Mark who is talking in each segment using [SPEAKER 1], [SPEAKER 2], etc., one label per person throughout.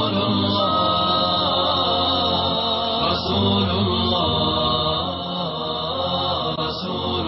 [SPEAKER 1] رسول الله رسول الله رسول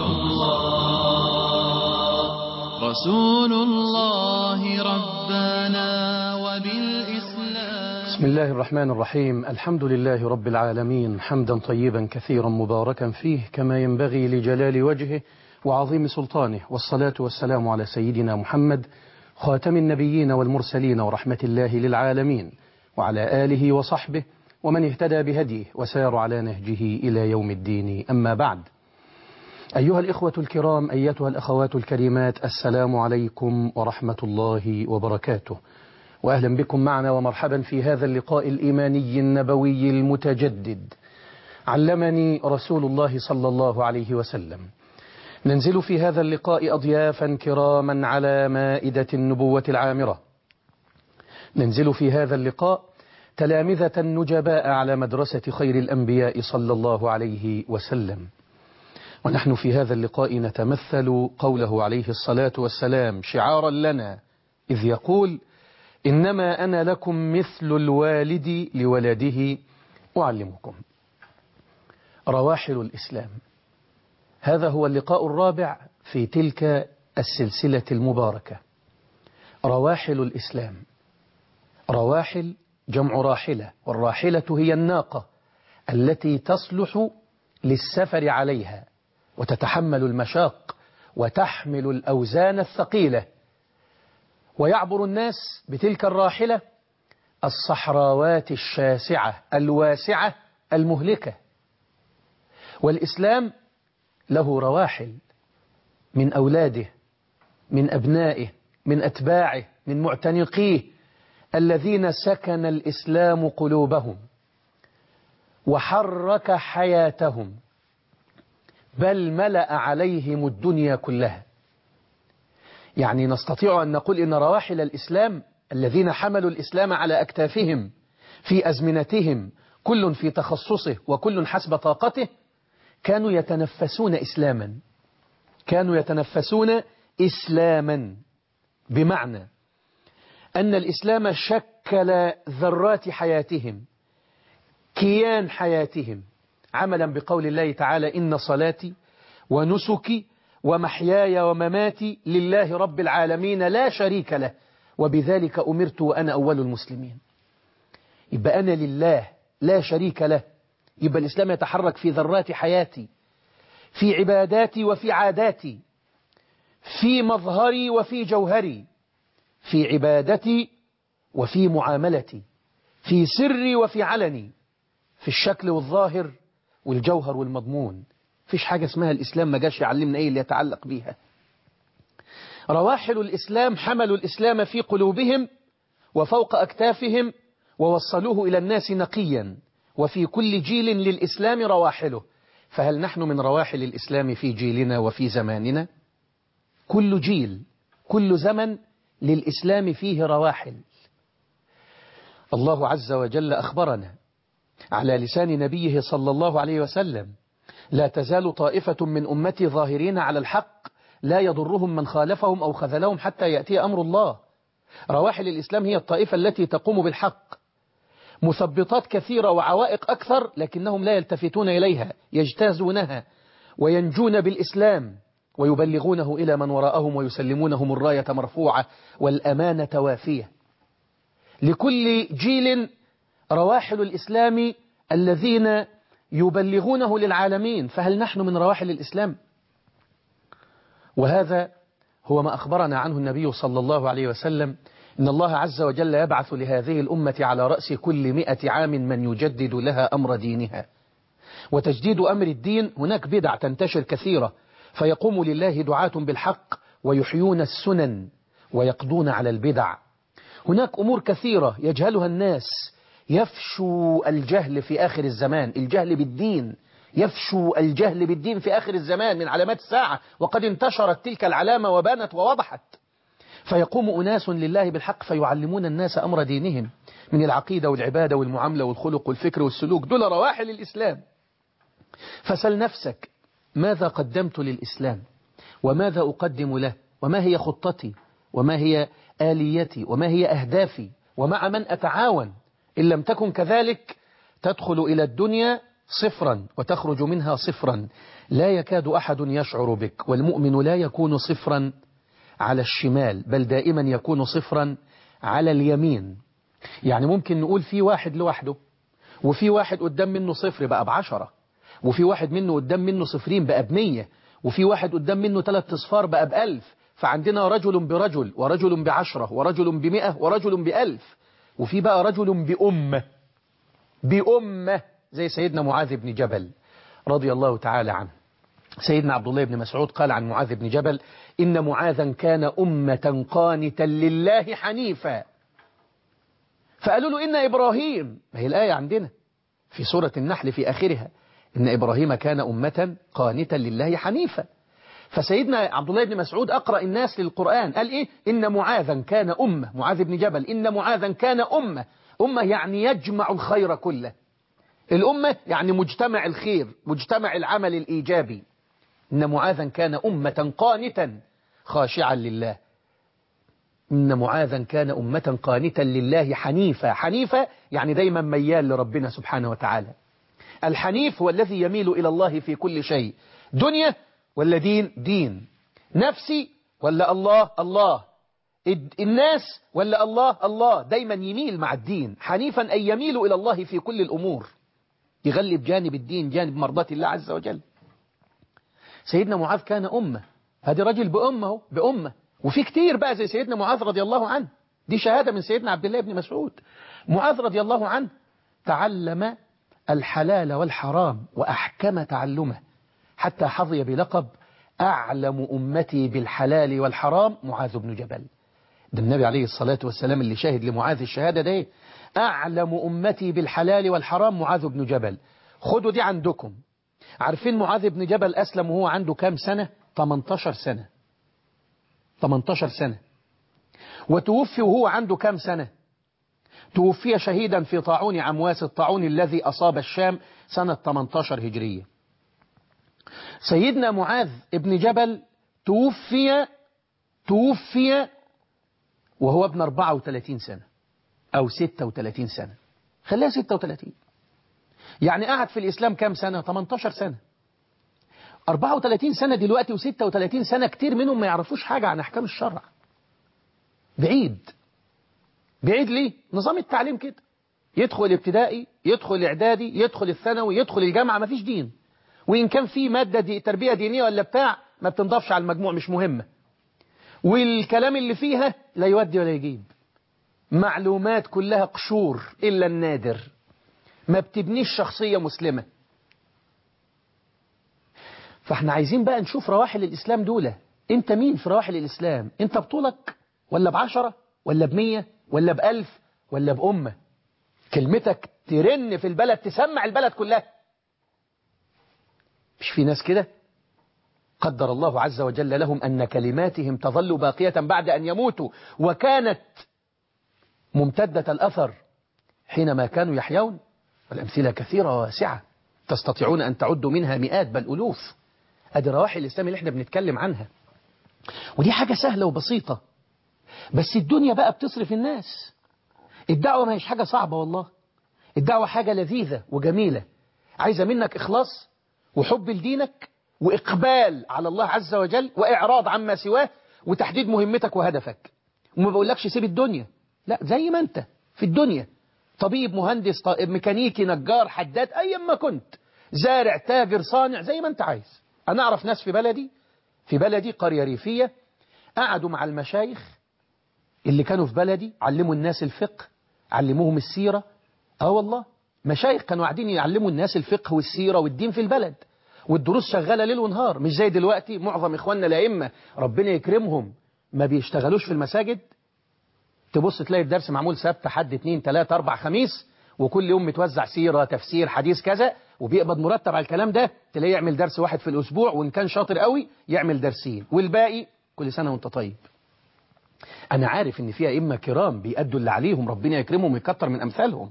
[SPEAKER 1] الله رسول الله ربنا وبالإسلام
[SPEAKER 2] بسم الله الرحمن الرحيم الحمد لله رب العالمين حمدا طيبا كثيرا مباركا فيه كما ينبغي لجلال وجهه وعظيم سلطانه والصلاة والسلام على سيدنا محمد خاتم النبيين والمرسلين ورحمة الله للعالمين وعلى آله وصحبه ومن اهتدى بهديه وسار على نهجه إلى يوم الدين أما بعد أيها الإخوة الكرام أيتها الأخوات الكريمات السلام عليكم ورحمة الله وبركاته وأهلا بكم معنا ومرحبا في هذا اللقاء الإيماني النبوي المتجدد علمني رسول الله صلى الله عليه وسلم ننزل في هذا اللقاء أضيافا كراما على مائدة النبوة العامرة ننزل في هذا اللقاء تلامذة نجباء على مدرسة خير الأنبياء صلى الله عليه وسلم ونحن في هذا اللقاء نتمثل قوله عليه الصلاة والسلام شعارا لنا إذ يقول إنما أنا لكم مثل الوالد لولده أعلمكم رواحل الإسلام هذا هو اللقاء الرابع في تلك السلسلة المباركة رواحل الإسلام رواحل جمع راحلة والراحلة هي الناقة التي تصلح للسفر عليها وتتحمل المشاق وتحمل الأوزان الثقيلة ويعبر الناس بتلك الراحلة الصحراوات الشاسعة الواسعة المهلكة والإسلام له رواحل من أولاده من أبنائه من أتباعه من معتنقيه الذين سكن الإسلام قلوبهم وحرك حياتهم بل ملأ عليهم الدنيا كلها يعني نستطيع أن نقول إن رواحل الإسلام الذين حملوا الإسلام على أكتافهم في أزمنتهم كل في تخصصه وكل حسب طاقته كانوا يتنفسون إسلاما كانوا يتنفسون إسلاما بمعنى أن الإسلام شكل ذرات حياتهم كيان حياتهم عملا بقول الله تعالى إن صلاتي ونسكي ومحياي ومماتي لله رب العالمين لا شريك له وبذلك أمرت وأنا أول المسلمين يبقى أنا لله لا شريك له يبقى الإسلام يتحرك في ذرات حياتي في عباداتي وفي عاداتي في مظهري وفي جوهري في عبادتي وفي معاملتي في سري وفي علني في الشكل والظاهر والجوهر والمضمون فيش حاجة اسمها الإسلام ما جاش يعلمنا إيه اللي يتعلق بيها رواحل الإسلام حملوا الإسلام في قلوبهم وفوق أكتافهم ووصلوه إلى الناس نقيا وفي كل جيل للإسلام رواحله فهل نحن من رواحل الإسلام في جيلنا وفي زماننا كل جيل كل زمن للإسلام فيه رواحل الله عز وجل أخبرنا على لسان نبيه صلى الله عليه وسلم لا تزال طائفة من أمتي ظاهرين على الحق لا يضرهم من خالفهم أو خذلهم حتى يأتي أمر الله رواحل الإسلام هي الطائفة التي تقوم بالحق مثبطات كثيرة وعوائق أكثر لكنهم لا يلتفتون إليها يجتازونها وينجون بالإسلام ويبلغونه إلى من وراءهم ويسلمونهم الراية مرفوعة والأمانة وافية لكل جيل رواحل الإسلام الذين يبلغونه للعالمين فهل نحن من رواحل الإسلام وهذا هو ما أخبرنا عنه النبي صلى الله عليه وسلم إن الله عز وجل يبعث لهذه الأمة على رأس كل مئة عام من يجدد لها أمر دينها وتجديد أمر الدين هناك بدع تنتشر كثيرة فيقوم لله دعاة بالحق ويحيون السنن ويقضون على البدع هناك أمور كثيرة يجهلها الناس يفشو الجهل في آخر الزمان الجهل بالدين يفشو الجهل بالدين في آخر الزمان من علامات الساعة وقد انتشرت تلك العلامة وبانت ووضحت فيقوم أناس لله بالحق فيعلمون الناس أمر دينهم من العقيدة والعبادة والمعاملة والخلق والفكر والسلوك دول رواحل الإسلام فسل نفسك ماذا قدمت للإسلام وماذا أقدم له وما هي خطتي وما هي آليتي وما هي أهدافي ومع من أتعاون إن لم تكن كذلك تدخل إلى الدنيا صفرا وتخرج منها صفرا لا يكاد أحد يشعر بك والمؤمن لا يكون صفرا على الشمال بل دائما يكون صفرا على اليمين يعني ممكن نقول في واحد لوحده وفي واحد قدام منه صفر بقى بعشرة وفي واحد منه قدام منه صفرين بقى بمية وفي واحد قدام منه ثلاث اصفار بقى بألف فعندنا رجل برجل ورجل بعشرة ورجل بمئة ورجل بألف وفي بقى رجل بأمة بأمة زي سيدنا معاذ بن جبل رضي الله تعالى عنه سيدنا عبد الله بن مسعود قال عن معاذ بن جبل إن معاذا كان أمة قانتا لله حنيفا فقالوا له إن إبراهيم ما هي الآية عندنا في سورة النحل في آخرها إن إبراهيم كان أمة قانتا لله حنيفا فسيدنا عبد الله بن مسعود أقرأ الناس للقرآن قال إيه إن معاذا كان أمة معاذ بن جبل إن معاذا كان أمة أمة يعني يجمع الخير كله الأمة يعني مجتمع الخير مجتمع العمل الإيجابي إن معاذا كان أمة قانتا خاشعا لله إن معاذا كان أمة قانتا لله حنيفا حنيفا يعني دايما ميال لربنا سبحانه وتعالى الحنيف هو الذي يميل إلى الله في كل شيء دنيا ولا دين دين نفسي ولا الله الله الناس ولا الله الله دايما يميل مع الدين حنيفا أي يميل إلى الله في كل الأمور يغلب جانب الدين جانب مرضات الله عز وجل سيدنا معاذ كان أمة هذه رجل بأمه بأمة وفي كتير بقى زي سيدنا معاذ رضي الله عنه دي شهادة من سيدنا عبد الله بن مسعود معاذ رضي الله عنه تعلم الحلال والحرام وأحكم تعلمه حتى حظي بلقب أعلم أمتي بالحلال والحرام معاذ بن جبل ده النبي عليه الصلاة والسلام اللي شاهد لمعاذ الشهادة ده أعلم أمتي بالحلال والحرام معاذ بن جبل خدوا دي عندكم عارفين معاذ بن جبل أسلم وهو عنده كام سنة 18 سنة 18 سنة وتوفي وهو عنده كام سنة توفي شهيدا في طاعون عمواس الطاعون الذي أصاب الشام سنة 18 هجرية سيدنا معاذ ابن جبل توفي توفي وهو ابن 34 سنة أو 36 سنة خليها 36 يعني قعد في الإسلام كام سنة 18 سنة 34 سنة دلوقتي و36 سنة كتير منهم ما يعرفوش حاجة عن أحكام الشرع بعيد بعيد ليه نظام التعليم كده يدخل ابتدائي يدخل اعدادي يدخل الثانوي يدخل الجامعة ما فيش دين وإن كان في مادة دي تربية دينية ولا بتاع ما بتنضافش على المجموع مش مهمة والكلام اللي فيها لا يودي ولا يجيب معلومات كلها قشور إلا النادر ما بتبنيش شخصية مسلمة فاحنا عايزين بقى نشوف رواحل الإسلام دولة انت مين في رواحل الإسلام انت بطولك ولا بعشرة ولا بمية ولا بألف ولا بأمة كلمتك ترن في البلد تسمع البلد كلها مش في ناس كده قدر الله عز وجل لهم أن كلماتهم تظل باقية بعد أن يموتوا وكانت ممتدة الأثر حينما كانوا يحيون والأمثلة كثيرة واسعة تستطيعون أن تعدوا منها مئات بل ألوف أدي رواحل الإسلام اللي احنا بنتكلم عنها ودي حاجة سهلة وبسيطة بس الدنيا بقى بتصرف الناس الدعوة ما هيش حاجة صعبة والله الدعوة حاجة لذيذة وجميلة عايزة منك إخلاص وحب لدينك وإقبال على الله عز وجل وإعراض عما سواه وتحديد مهمتك وهدفك وما بقولكش سيب الدنيا لا زي ما أنت في الدنيا طبيب مهندس طائب ميكانيكي نجار حداد أيا ما كنت زارع تاجر صانع زي ما أنت عايز أنا أعرف ناس في بلدي في بلدي قرية ريفية قعدوا مع المشايخ اللي كانوا في بلدي علموا الناس الفقه علموهم السيرة اه والله مشايخ كانوا قاعدين يعلموا الناس الفقه والسيرة والدين في البلد والدروس شغالة ليل ونهار مش زي دلوقتي معظم إخواننا الأئمة ربنا يكرمهم ما بيشتغلوش في المساجد تبص تلاقي الدرس معمول سبت حد اتنين تلاتة أربع خميس وكل يوم متوزع سيرة تفسير حديث كذا وبيقبض مرتب على الكلام ده تلاقيه يعمل درس واحد في الأسبوع وإن كان شاطر قوي يعمل درسين والباقي كل سنة وانت طيب أنا عارف إن في أئمة كرام بيأدوا اللي عليهم ربنا يكرمهم ويكتر من أمثالهم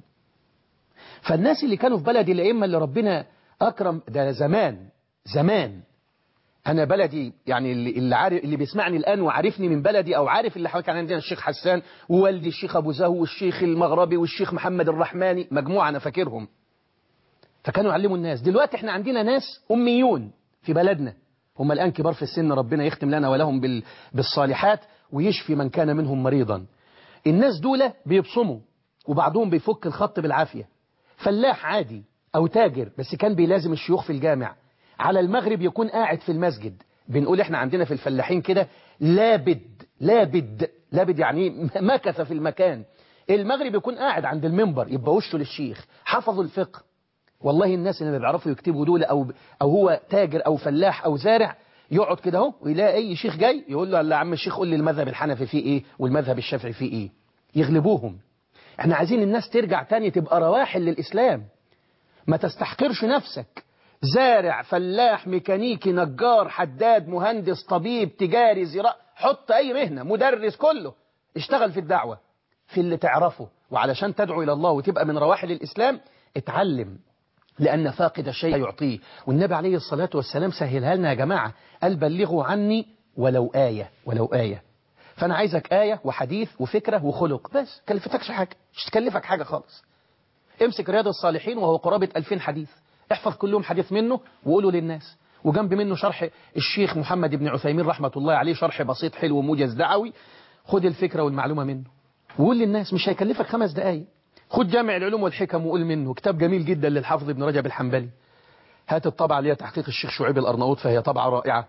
[SPEAKER 2] فالناس اللي كانوا في بلد الأئمة اللي ربنا أكرم ده زمان زمان انا بلدي يعني اللي اللي عارف اللي بيسمعني الان وعارفني من بلدي او عارف اللي حوالي كان عندنا الشيخ حسان ووالدي الشيخ ابو زهو والشيخ المغربي والشيخ محمد الرحماني مجموعه انا فاكرهم فكانوا يعلموا الناس دلوقتي احنا عندنا ناس اميون في بلدنا هم الان كبار في السن ربنا يختم لنا ولهم بال... بالصالحات ويشفي من كان منهم مريضا الناس دول بيبصموا وبعضهم بيفك الخط بالعافيه فلاح عادي او تاجر بس كان بيلازم الشيوخ في الجامع على المغرب يكون قاعد في المسجد بنقول احنا عندنا في الفلاحين كده لابد لابد لابد يعني مكث في المكان المغرب يكون قاعد عند المنبر يبقى وشه للشيخ حفظوا الفقه والله الناس اللي ما بيعرفوا يكتبوا دول او او هو تاجر او فلاح او زارع يقعد كده اهو ويلاقي اي شيخ جاي يقول له يا عم الشيخ قول لي المذهب الحنفي فيه ايه والمذهب الشافعي فيه ايه يغلبوهم احنا عايزين الناس ترجع تاني تبقى رواحل للاسلام ما تستحقرش نفسك زارع فلاح ميكانيكي نجار حداد مهندس طبيب تجاري زراع حط أي مهنة مدرس كله اشتغل في الدعوة في اللي تعرفه وعلشان تدعو إلى الله وتبقى من رواحل الإسلام اتعلم لأن فاقد الشيء يعطيه والنبي عليه الصلاة والسلام سهلها لنا يا جماعة قال بلغوا عني ولو آية ولو آية فأنا عايزك آية وحديث وفكرة وخلق بس كلفتكش حاجة مش تكلفك حاجة خالص امسك رياض الصالحين وهو قرابة 2000 حديث احفظ كلهم حديث منه وقوله للناس وجنب منه شرح الشيخ محمد بن عثيمين رحمة الله عليه شرح بسيط حلو موجز دعوي خد الفكرة والمعلومة منه وقول للناس مش هيكلفك خمس دقايق خد جامع العلوم والحكم وقول منه كتاب جميل جدا للحافظ ابن رجب الحنبلي هات الطبعة اللي هي تحقيق الشيخ شعيب الأرناؤوط فهي طبعة رائعة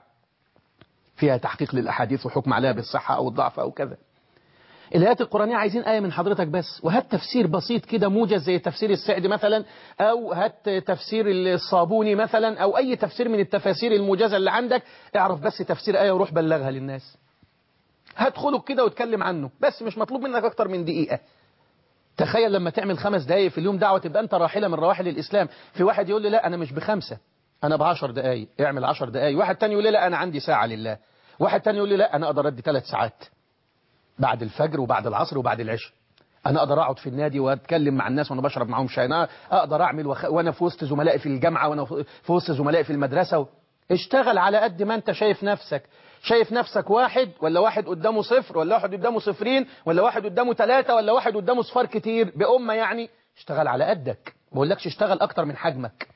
[SPEAKER 2] فيها تحقيق للأحاديث وحكم عليها بالصحة أو الضعف أو كذا الآيات القرآنية عايزين آية من حضرتك بس وهات تفسير بسيط كده موجز زي تفسير السعد مثلا أو هات تفسير الصابوني مثلا أو أي تفسير من التفاسير الموجزة اللي عندك اعرف بس تفسير آية وروح بلغها للناس هات خلق كده واتكلم عنه بس مش مطلوب منك أكتر من دقيقة تخيل لما تعمل خمس دقايق في اليوم دعوة تبقى أنت راحلة من رواحل الإسلام في واحد يقول لي لا أنا مش بخمسة أنا بعشر دقايق اعمل عشر دقايق واحد تاني يقول لي لا أنا عندي ساعة لله واحد تاني يقول لي لا أنا أقدر أدي ثلاث ساعات بعد الفجر وبعد العصر وبعد العشاء انا اقدر اقعد في النادي واتكلم مع الناس وانا بشرب معاهم شاي انا اقدر اعمل وخ... وانا في وسط زملائي في الجامعه وانا في وسط زملائي في المدرسه و... اشتغل على قد ما انت شايف نفسك شايف نفسك واحد ولا واحد قدامه صفر ولا واحد قدامه صفرين ولا واحد قدامه ثلاثة ولا واحد قدامه صفار كتير بأمة يعني اشتغل على قدك ما بقولكش اشتغل اكتر من حجمك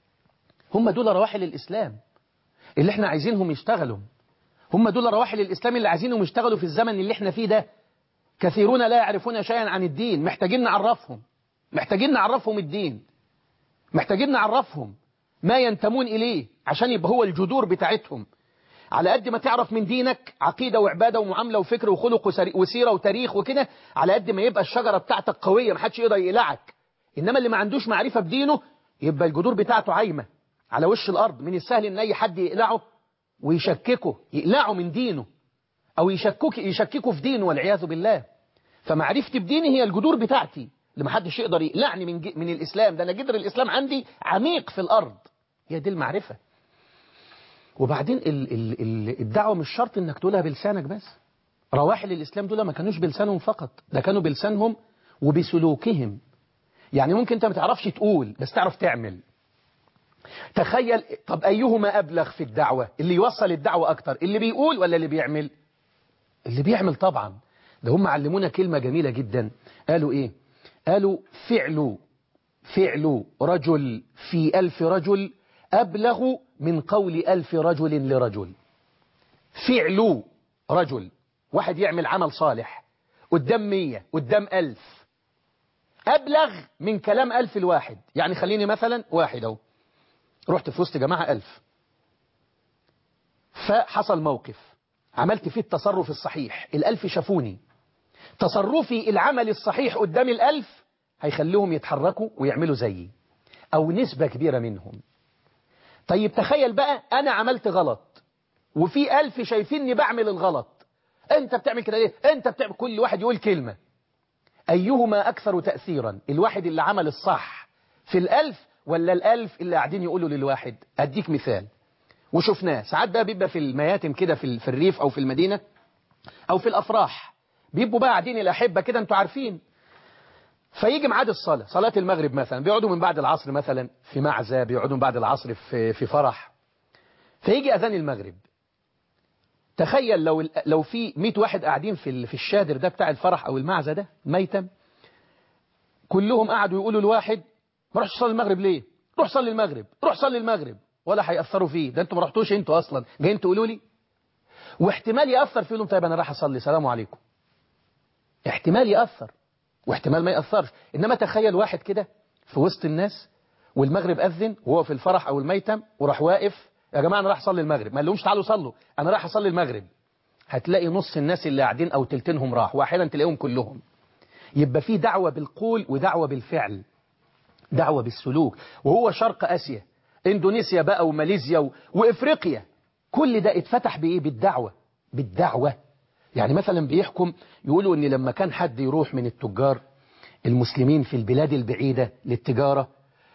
[SPEAKER 2] هم دول رواحل الاسلام اللي احنا عايزينهم يشتغلوا هم دول رواحل الإسلام اللي عايزينهم يشتغلوا في الزمن اللي احنا فيه ده كثيرون لا يعرفون شيئا عن الدين محتاجين نعرفهم محتاجين نعرفهم الدين محتاجين نعرفهم ما ينتمون إليه عشان يبقى هو الجذور بتاعتهم على قد ما تعرف من دينك عقيدة وعبادة ومعاملة وفكر وخلق وسيرة وتاريخ وكده على قد ما يبقى الشجرة بتاعتك قوية محدش يقدر يقلعك إنما اللي ما عندوش معرفة بدينه يبقى الجذور بتاعته عايمة على وش الأرض من السهل إن أي حد يقلعه ويشككه يقلعه من دينه أو يشكك يشككه في دينه والعياذ بالله فمعرفتي بديني هي الجذور بتاعتي اللي محدش يقدر يقلعني من, من الإسلام ده أنا جذر الإسلام عندي عميق في الأرض هي دي المعرفة وبعدين ال ال ال الدعوة مش شرط انك تقولها بلسانك بس رواحل الإسلام دول ما كانوش بلسانهم فقط ده كانوا بلسانهم وبسلوكهم يعني ممكن انت ما تعرفش تقول بس تعرف تعمل تخيل طب أيهما أبلغ في الدعوة اللي يوصل الدعوة أكتر اللي بيقول ولا اللي بيعمل اللي بيعمل طبعا ده هم علمونا كلمة جميلة جدا قالوا إيه قالوا فعل فعل رجل في ألف رجل أبلغ من قول ألف رجل لرجل فعل رجل واحد يعمل عمل صالح قدام مية قدام ألف أبلغ من كلام ألف الواحد يعني خليني مثلا واحد أهو رحت في وسط جماعة ألف فحصل موقف عملت فيه التصرف الصحيح الألف شافوني تصرفي العمل الصحيح قدام الألف هيخليهم يتحركوا ويعملوا زيي أو نسبة كبيرة منهم طيب تخيل بقى أنا عملت غلط وفي ألف شايفيني بعمل الغلط أنت بتعمل كده ليه أنت بتعمل كل واحد يقول كلمة أيهما أكثر تأثيرا الواحد اللي عمل الصح في الألف ولا الألف اللي قاعدين يقولوا للواحد أديك مثال وشفناه ساعات بقى بيبقى في المياتم كده في في الريف أو في المدينة أو في الأفراح بيبقوا بقى قاعدين الأحبة كده أنتوا عارفين فيجي ميعاد الصلاة صلاة المغرب مثلا بيقعدوا من بعد العصر مثلا في معزة بيقعدوا من بعد العصر في في فرح فيجي أذان المغرب تخيل لو لو في 100 واحد قاعدين في في الشادر ده بتاع الفرح أو المعزة ده ميتم كلهم قعدوا يقولوا الواحد ما رحش تصلي المغرب ليه روح صلي المغرب روح صلي المغرب ولا هيأثروا فيه ده انتوا ما رحتوش انتوا اصلا جايين تقولوا لي واحتمال يأثر في لهم طيب انا راح اصلي سلام عليكم احتمال يأثر واحتمال ما يأثرش انما تخيل واحد كده في وسط الناس والمغرب أذن وهو في الفرح او الميتم وراح واقف يا جماعه انا راح اصلي المغرب ما لهمش تعالوا صلوا انا راح اصلي المغرب هتلاقي نص الناس اللي قاعدين او تلتينهم راح واحيانا تلاقيهم كلهم يبقى في دعوة بالقول ودعوة بالفعل دعوة بالسلوك وهو شرق آسيا اندونيسيا بقى وماليزيا و... وافريقيا كل ده اتفتح بايه بالدعوة بالدعوة يعني مثلا بيحكم يقولوا ان لما كان حد يروح من التجار المسلمين في البلاد البعيدة للتجارة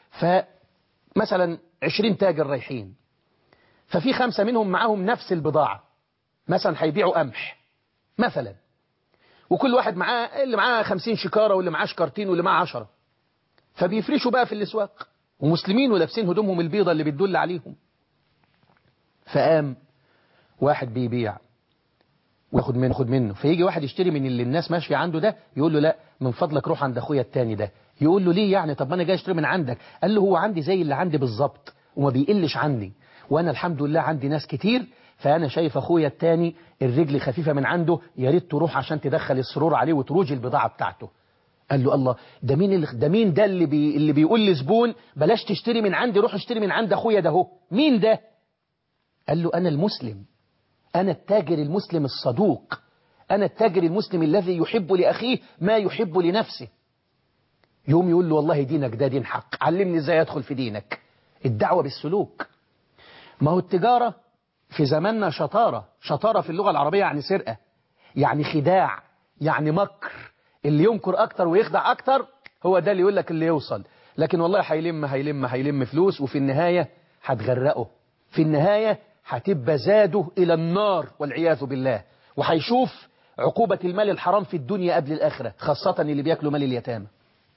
[SPEAKER 2] فمثلا عشرين تاجر رايحين ففي خمسة منهم معاهم نفس البضاعة مثلا هيبيعوا قمح مثلا وكل واحد معاه اللي معاه خمسين شكارة واللي معاه شكارتين واللي معاه عشرة فبيفرشوا بقى في الاسواق ومسلمين ولابسين هدومهم البيضة اللي بتدل عليهم فقام واحد بيبيع وياخد منه خد منه فيجي واحد يشتري من اللي الناس ماشية عنده ده يقول له لا من فضلك روح عند اخويا التاني ده يقول له ليه يعني طب ما انا جاي اشتري من عندك قال له هو عندي زي اللي عندي بالظبط وما بيقلش عني وانا الحمد لله عندي ناس كتير فانا شايف اخويا التاني الرجل خفيفة من عنده يا ريت تروح عشان تدخل السرور عليه وتروج البضاعة بتاعته قال له الله ده مين اللي ده مين ده اللي بي اللي بيقول لزبون بلاش تشتري من عندي روح اشتري من عند اخويا ده اهو مين ده قال له انا المسلم انا التاجر المسلم الصدوق انا التاجر المسلم الذي يحب لاخيه ما يحب لنفسه يوم يقول له والله دينك ده دين حق علمني ازاي ادخل في دينك الدعوة بالسلوك ما هو التجارة في زماننا شطارة شطارة في اللغة العربية يعني سرقة يعني خداع يعني مكر اللي يمكر أكتر ويخدع أكتر هو ده اللي يقول لك اللي يوصل لكن والله هيلم هيلم هيلم فلوس وفي النهاية هتغرقه في النهاية هتبقى زاده إلى النار والعياذ بالله وهيشوف عقوبة المال الحرام في الدنيا قبل الآخرة خاصة اللي بياكلوا مال اليتامى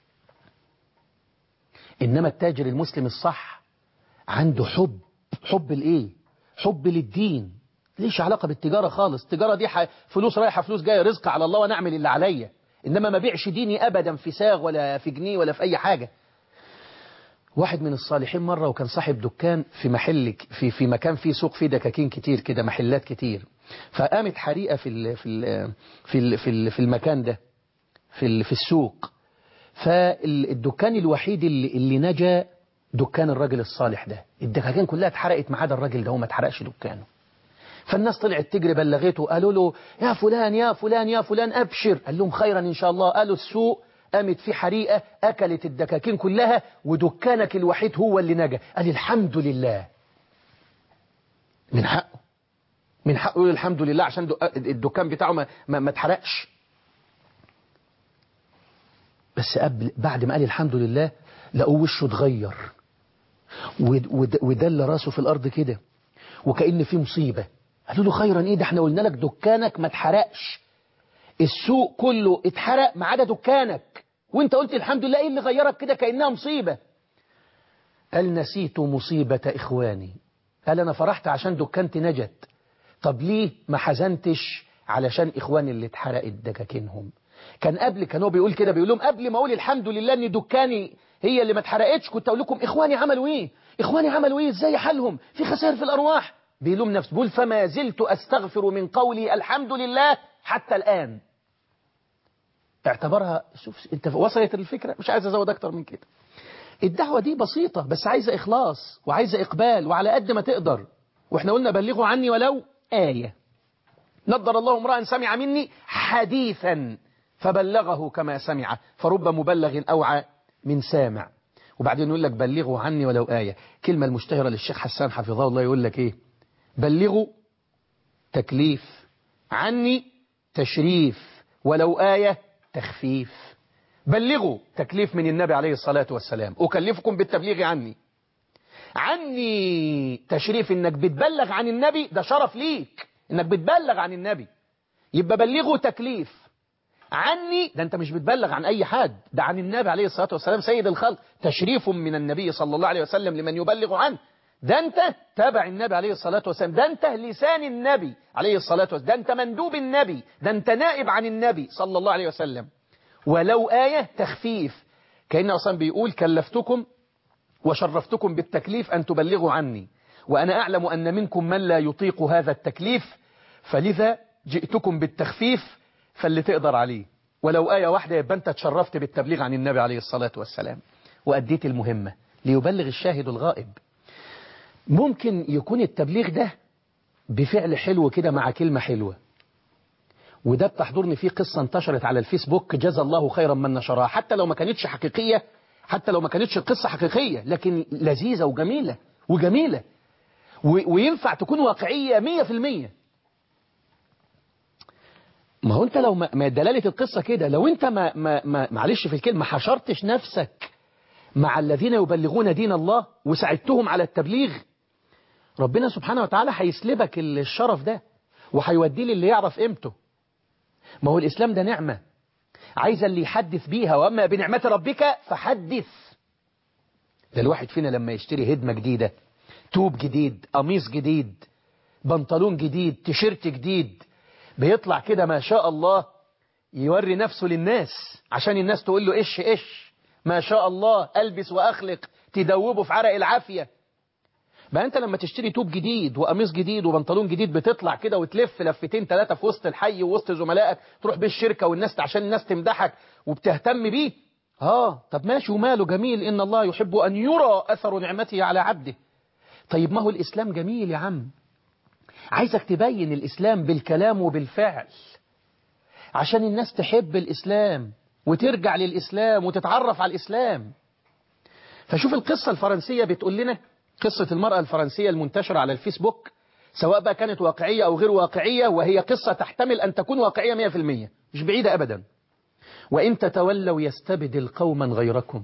[SPEAKER 2] إنما التاجر المسلم الصح عنده حب حب الإيه حب للدين ليش علاقة بالتجارة خالص التجارة دي فلوس رايحة فلوس جاية رزق على الله ونعمل اللي عليا إنما ما بيعش ديني أبدا في ساغ ولا في جنيه ولا في أي حاجة واحد من الصالحين مرة وكان صاحب دكان في محل في في مكان فيه سوق فيه دكاكين كتير كده محلات كتير فقامت حريقة في ال في ال في ال في, ال في المكان ده في ال في السوق فالدكان الوحيد اللي, اللي نجا دكان الراجل الصالح ده الدكاكين كلها اتحرقت ما عدا الراجل ده هو ما اتحرقش دكانه فالناس طلعت تجري بلغته قالوا له يا فلان يا فلان يا فلان أبشر قال لهم خيرا إن شاء الله قالوا السوق قامت في حريقة أكلت الدكاكين كلها ودكانك الوحيد هو اللي نجا قال الحمد لله من حقه من حقه يقول الحمد لله عشان الدكان بتاعه ما, ما, ما اتحرقش بس قبل بعد ما قال الحمد لله لقوه وشه اتغير ودل راسه في الأرض كده وكأن في مصيبة قالوا له خيرا ايه ده احنا قلنا لك دكانك ما اتحرقش السوق كله اتحرق ما عدا دكانك وانت قلت الحمد لله ايه اللي غيرك كده كأنها مصيبة قال نسيت مصيبة إخواني قال أنا فرحت عشان دكانتي نجت طب ليه ما حزنتش علشان إخواني اللي اتحرقت دكاكينهم كان قبل كان هو بيقول كده بيقول لهم قبل ما أقول الحمد لله ان دكاني هي اللي ما اتحرقتش كنت أقول لكم إخواني عملوا إيه إخواني عملوا إيه إزاي حالهم في خسائر في الأرواح بيلوم نفسه بيقول فما زلت أستغفر من قولي الحمد لله حتى الآن اعتبرها شوف انت وصلت الفكرة مش عايز ازود اكتر من كده الدعوة دي بسيطة بس عايزة اخلاص وعايزة اقبال وعلى قد ما تقدر واحنا قلنا بلغوا عني ولو آية نضر الله امرأ سمع مني حديثا فبلغه كما سمع فرب مبلغ أوعى من سامع وبعدين يقول لك بلغوا عني ولو آية كلمة المشتهرة للشيخ حسان حفظه الله يقول لك ايه بلغوا تكليف عني تشريف ولو آية تخفيف بلغوا تكليف من النبي عليه الصلاة والسلام أكلفكم بالتبليغ عني عني تشريف انك بتبلغ عن النبي ده شرف ليك انك بتبلغ عن النبي يبقى بلغوا تكليف عني ده انت مش بتبلغ عن اي حد ده عن النبي عليه الصلاة والسلام سيد الخلق تشريف من النبي صلى الله عليه وسلم لمن يبلغ عنه ده انت تابع النبي عليه الصلاة والسلام ده انت لسان النبي عليه الصلاة والسلام ده انت مندوب النبي ده انت نائب عن النبي صلى الله عليه وسلم ولو آية تخفيف كأن أصلا بيقول كلفتكم وشرفتكم بالتكليف أن تبلغوا عني وأنا أعلم أن منكم من لا يطيق هذا التكليف فلذا جئتكم بالتخفيف فاللي تقدر عليه ولو آية واحدة يبقى أنت تشرفت بالتبليغ عن النبي عليه الصلاة والسلام وأديت المهمة ليبلغ الشاهد الغائب ممكن يكون التبليغ ده بفعل حلو كده مع كلمة حلوة وده بتحضرني فيه قصة انتشرت على الفيسبوك جزا الله خيرا من نشرها حتى لو ما كانتش حقيقية حتى لو ما كانتش القصة حقيقية لكن لذيذة وجميلة وجميلة وينفع تكون واقعية مية في المية ما هو انت لو ما دلالة القصة كده لو انت ما, ما, ما معلش في الكلمة حشرتش نفسك مع الذين يبلغون دين الله وساعدتهم على التبليغ ربنا سبحانه وتعالى هيسلبك الشرف ده وهيوديه للي يعرف قيمته ما هو الإسلام ده نعمة عايز اللي يحدث بيها وأما بنعمة ربك فحدث ده الواحد فينا لما يشتري هدمة جديدة توب جديد قميص جديد بنطلون جديد تيشيرت جديد بيطلع كده ما شاء الله يوري نفسه للناس عشان الناس تقول له إيش إيش ما شاء الله ألبس وأخلق تدوبه في عرق العافية ما أنت لما تشتري توب جديد وقميص جديد وبنطلون جديد بتطلع كده وتلف لفتين ثلاثة في وسط الحي ووسط زملائك تروح بيه الشركة والناس عشان الناس تمدحك وبتهتم بيه آه طب ماشي وماله جميل إن الله يحب أن يرى أثر نعمته على عبده طيب ما هو الإسلام جميل يا عم عايزك تبين الإسلام بالكلام وبالفعل عشان الناس تحب الإسلام وترجع للإسلام وتتعرف على الإسلام فشوف القصة الفرنسية بتقول لنا قصة المرأة الفرنسية المنتشرة على الفيسبوك سواء بقى كانت واقعية أو غير واقعية وهي قصة تحتمل أن تكون واقعية 100% مش بعيدة أبدا وإن تتولوا يستبدل قوما غيركم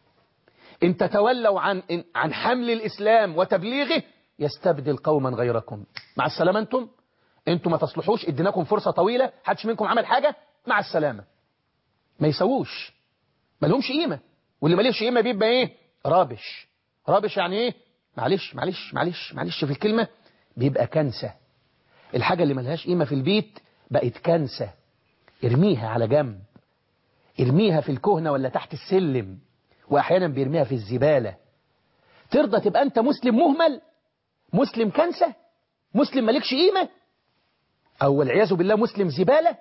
[SPEAKER 2] إن تتولوا عن, عن حمل الإسلام وتبليغه يستبدل قوما غيركم مع السلامة أنتم أنتم ما تصلحوش اديناكم فرصة طويلة حدش منكم عمل حاجة مع السلامة ما يسووش ما لهمش قيمة واللي ما لهش قيمة بيبقى ايه رابش رابش يعني ايه معلش معلش معلش معلش في الكلمة بيبقى كنسة الحاجة اللي ملهاش قيمة في البيت بقت كنسة ارميها على جنب ارميها في الكهنة ولا تحت السلم واحيانا بيرميها في الزبالة ترضى تبقى انت مسلم مهمل مسلم كنسة مسلم مالكش قيمة او والعياذ بالله مسلم زبالة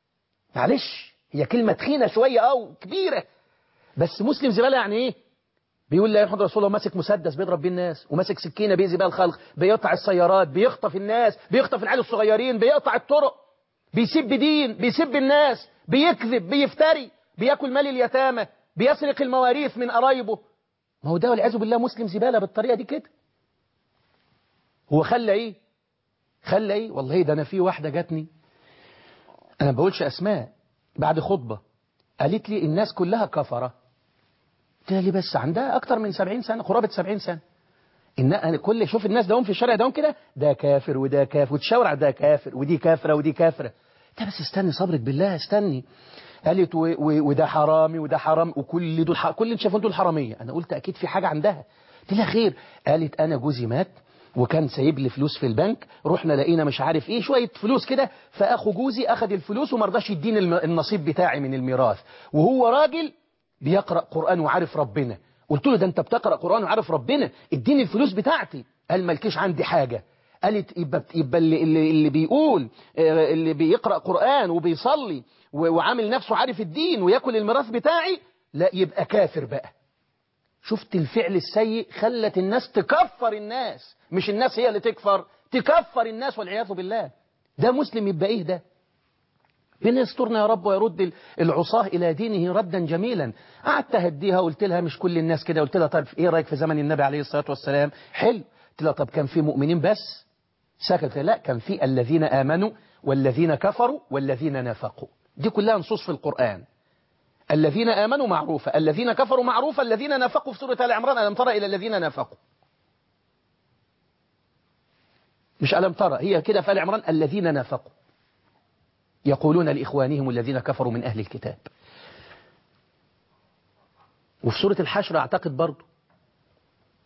[SPEAKER 2] معلش هي كلمة تخينة شوية أو كبيرة بس مسلم زبالة يعني إيه بيقول لا يحمد رسول الله ماسك مسدس بيضرب بيه الناس وماسك سكينة بيزي بيها الخلق بيقطع السيارات بيخطف الناس بيخطف العيال الصغيرين بيقطع الطرق بيسب دين بيسب الناس بيكذب بيفتري بياكل مال اليتامى بيسرق المواريث من قرايبه ما هو ده والعياذ بالله مسلم زبالة بالطريقة دي كده هو خلى ايه خلى ايه والله ده انا في واحدة جاتني انا ما بقولش اسماء بعد خطبة قالت لي الناس كلها كفرة قلت لي بس عندها أكتر من 70 سنة قرابة 70 سنة إن أنا كل شوف الناس دوم في الشارع دوم كده ده كافر وده كافر وتشاور على ده كافر ودي كافرة ودي كافرة ده بس استني صبرك بالله استني قالت و... و... وده حرامي وده حرام وكل دول ح... كل اللي شافون دول حرامية أنا قلت أكيد في حاجة عندها قلت لها خير قالت أنا جوزي مات وكان سايب لي فلوس في البنك رحنا لقينا مش عارف ايه شوية فلوس كده فاخو جوزي اخذ الفلوس وما رضاش يديني النصيب بتاعي من الميراث وهو راجل بيقرأ قرآن وعارف ربنا قلت له ده انت بتقرأ قرآن وعارف ربنا اديني الفلوس بتاعتي قال مالكيش عندي حاجة قالت يبقى, يبقى اللي, اللي, اللي بيقول اللي بيقرأ قرآن وبيصلي وعامل نفسه عارف الدين وياكل الميراث بتاعي لا يبقى كافر بقى شفت الفعل السيء خلت الناس تكفر الناس مش الناس هي اللي تكفر تكفر الناس والعياذ بالله ده مسلم يبقى ايه ده ربنا يسترنا يا رب ويرد العصاه إلى دينه ردا جميلا قعدت أهديها قلت لها مش كل الناس كده قلت لها طيب إيه رأيك في زمن النبي عليه الصلاة والسلام حلو قلت لها طب كان في مؤمنين بس سكت لا كان في الذين آمنوا والذين كفروا والذين نافقوا دي كلها نصوص في القرآن الذين آمنوا معروفة الذين كفروا معروفة الذين نافقوا في سورة آل عمران ألم ترى إلى الذين نافقوا مش ألم ترى هي كده في آل عمران الذين نافقوا يقولون لإخوانهم الذين كفروا من أهل الكتاب وفي سورة الحشر أعتقد برضو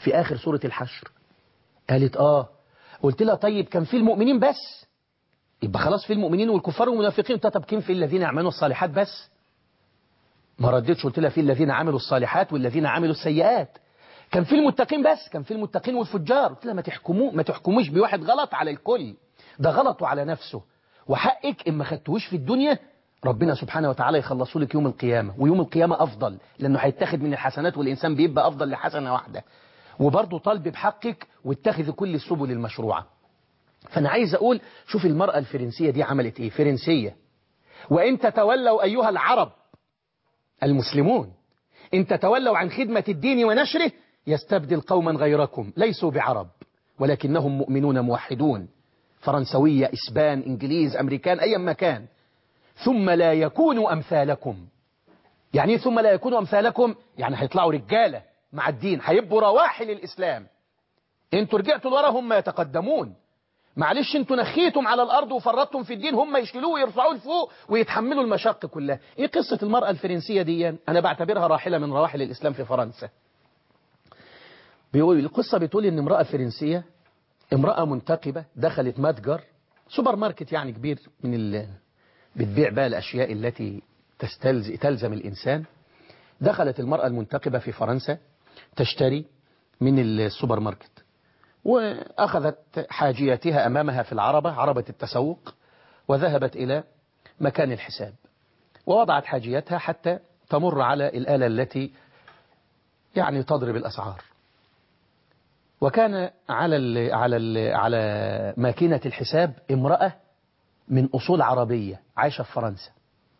[SPEAKER 2] في آخر سورة الحشر قالت آه قلت لها طيب كان في المؤمنين بس يبقى خلاص في المؤمنين والكفار والمنافقين طب كان في الذين يعملوا الصالحات بس ما ردتش قلت لها في الذين عملوا الصالحات والذين عملوا السيئات كان في المتقين بس كان في المتقين والفجار قلت لها ما تحكموا ما تحكموش بواحد غلط على الكل ده غلطه على نفسه وحقك إن ما خدتوش في الدنيا ربنا سبحانه وتعالى يخلصه لك يوم القيامة ويوم القيامة أفضل لأنه هيتاخد من الحسنات والإنسان بيبقى أفضل لحسنة واحدة وبرضه طالب بحقك واتخذ كل السبل المشروعة فأنا عايز أقول شوف المرأة الفرنسية دي عملت إيه فرنسية وإن تتولوا أيها العرب المسلمون إن تتولوا عن خدمة الدين ونشره يستبدل قوما غيركم ليسوا بعرب ولكنهم مؤمنون موحدون فرنسوية إسبان إنجليز أمريكان أي مكان ثم لا يكونوا أمثالكم يعني ثم لا يكونوا أمثالكم يعني هيطلعوا رجالة مع الدين هيبقوا رواحل الإسلام انتوا رجعتوا لورا هم يتقدمون معلش انتوا نخيتم على الأرض وفرطتم في الدين هم يشيلوه ويرفعوه لفوق ويتحملوا المشاق كلها ايه قصة المرأة الفرنسية دي انا بعتبرها راحلة من رواحل الإسلام في فرنسا بيقول القصة بتقول ان امرأة فرنسية امرأة منتقبة دخلت متجر سوبر ماركت يعني كبير من ال... بتبيع بقى الأشياء التي تستلز... تلزم الإنسان دخلت المرأة المنتقبة في فرنسا تشتري من السوبر ماركت وأخذت حاجياتها أمامها في العربة عربة التسوق وذهبت إلى مكان الحساب ووضعت حاجياتها حتى تمر على الآلة التي يعني تضرب الأسعار وكان على ال على ال على ماكينة الحساب امرأة من أصول عربية عايشة في فرنسا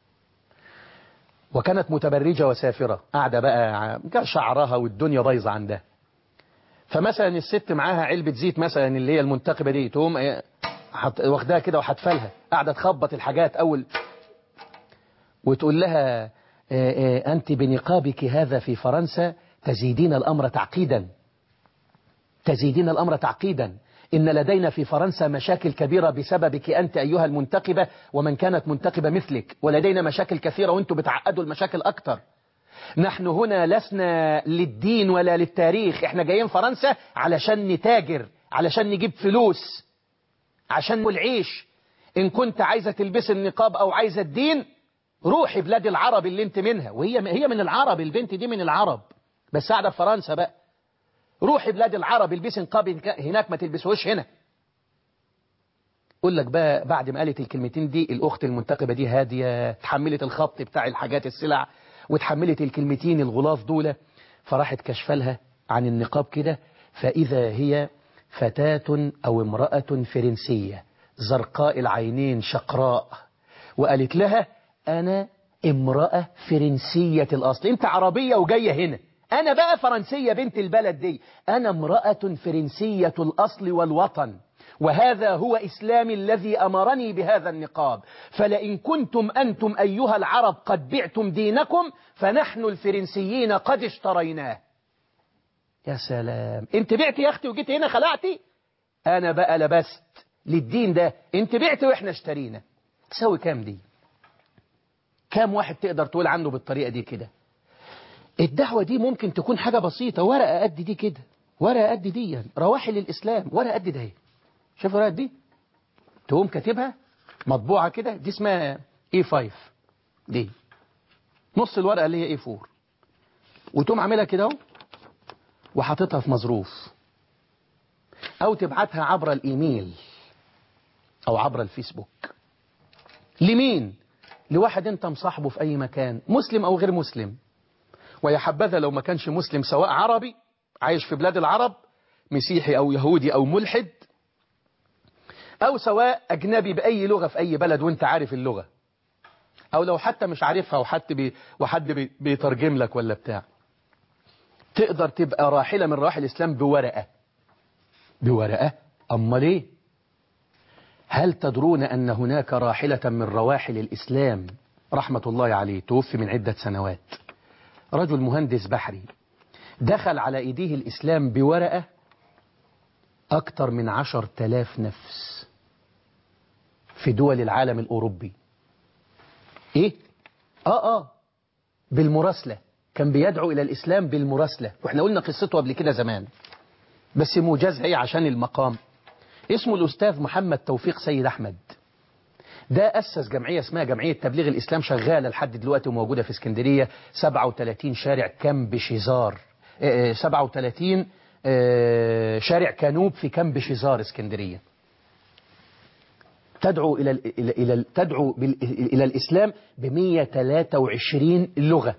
[SPEAKER 2] وكانت متبرجة وسافرة قاعدة بقى شعرها والدنيا بايظة عندها فمثلا الست معاها علبة زيت مثلا اللي هي المنتقبة دي تقوم واخداها كده وحتفلها قاعدة تخبط الحاجات أول وتقول لها أنت بنقابك هذا في فرنسا تزيدين الأمر تعقيدا تزيدين الأمر تعقيدا إن لدينا في فرنسا مشاكل كبيرة بسببك أنت أيها المنتقبة ومن كانت منتقبة مثلك ولدينا مشاكل كثيرة وأنتم بتعقدوا المشاكل أكتر نحن هنا لسنا للدين ولا للتاريخ احنا جايين فرنسا علشان نتاجر علشان نجيب فلوس عشان العيش إن كنت عايزة تلبس النقاب أو عايزة الدين روحي بلاد العرب اللي انت منها وهي هي من العرب البنت دي من العرب بس قاعدة في فرنسا بقى روحي بلاد العرب البسي نقاب هناك ما تلبسوش هنا قول لك بقى بعد ما قالت الكلمتين دي الأخت المنتقبة دي هادية تحملت الخط بتاع الحاجات السلع وتحملت الكلمتين الغلاف دول فراحت كشفلها عن النقاب كده فإذا هي فتاة أو امرأة فرنسية زرقاء العينين شقراء وقالت لها أنا امرأة فرنسية الأصل أنت عربية وجاية هنا أنا بقى فرنسية بنت البلد دي أنا امرأة فرنسية الأصل والوطن وهذا هو إسلامي الذي أمرني بهذا النقاب فلئن كنتم أنتم أيها العرب قد بعتم دينكم فنحن الفرنسيين قد اشتريناه يا سلام انت بعتي يا أختي وجيت هنا خلعتي أنا بقى لبست للدين ده انت بعتي وإحنا اشترينا تساوي كام دي كام واحد تقدر تقول عنه بالطريقة دي كده الدعوة دي ممكن تكون حاجة بسيطة ورقة قد دي كده ورقة قد دي يعني. رواحل الإسلام ورقة قد ده شوف الورقة دي تقوم كاتبها مطبوعة كده دي اسمها A5 دي نص الورقة اللي هي A4 وتقوم عاملها كده اهو وحاططها في مظروف أو تبعتها عبر الإيميل أو عبر الفيسبوك لمين؟ لواحد أنت مصاحبه في أي مكان مسلم أو غير مسلم ويا حبذا لو ما كانش مسلم سواء عربي عايش في بلاد العرب مسيحي أو يهودي أو ملحد أو سواء أجنبي بأي لغة في أي بلد وانت عارف اللغة أو لو حتى مش عارفها وحد, بي وحد بي بيترجم لك ولا بتاع تقدر تبقى راحلة من رواحل الإسلام بورقة بورقة أما ليه هل تدرون أن هناك راحلة من رواحل الإسلام رحمة الله عليه توفي من عدة سنوات رجل مهندس بحري دخل على ايديه الإسلام بورقة أكثر من عشر تلاف نفس في دول العالم الأوروبي إيه؟ آه آه بالمراسلة كان بيدعو إلى الإسلام بالمراسلة وإحنا قلنا قصته قبل كده زمان بس موجزها ايه عشان المقام اسمه الأستاذ محمد توفيق سيد أحمد ده أسس جمعية اسمها جمعية تبليغ الإسلام شغالة لحد دلوقتي وموجودة في اسكندرية 37 شارع كامب شيزار آه، آه، 37 آه، شارع كانوب في كامب شيزار اسكندرية تدعو إلى ال- إلى إلى ال- تدعو بال- إلى الإسلام ب 123 لغة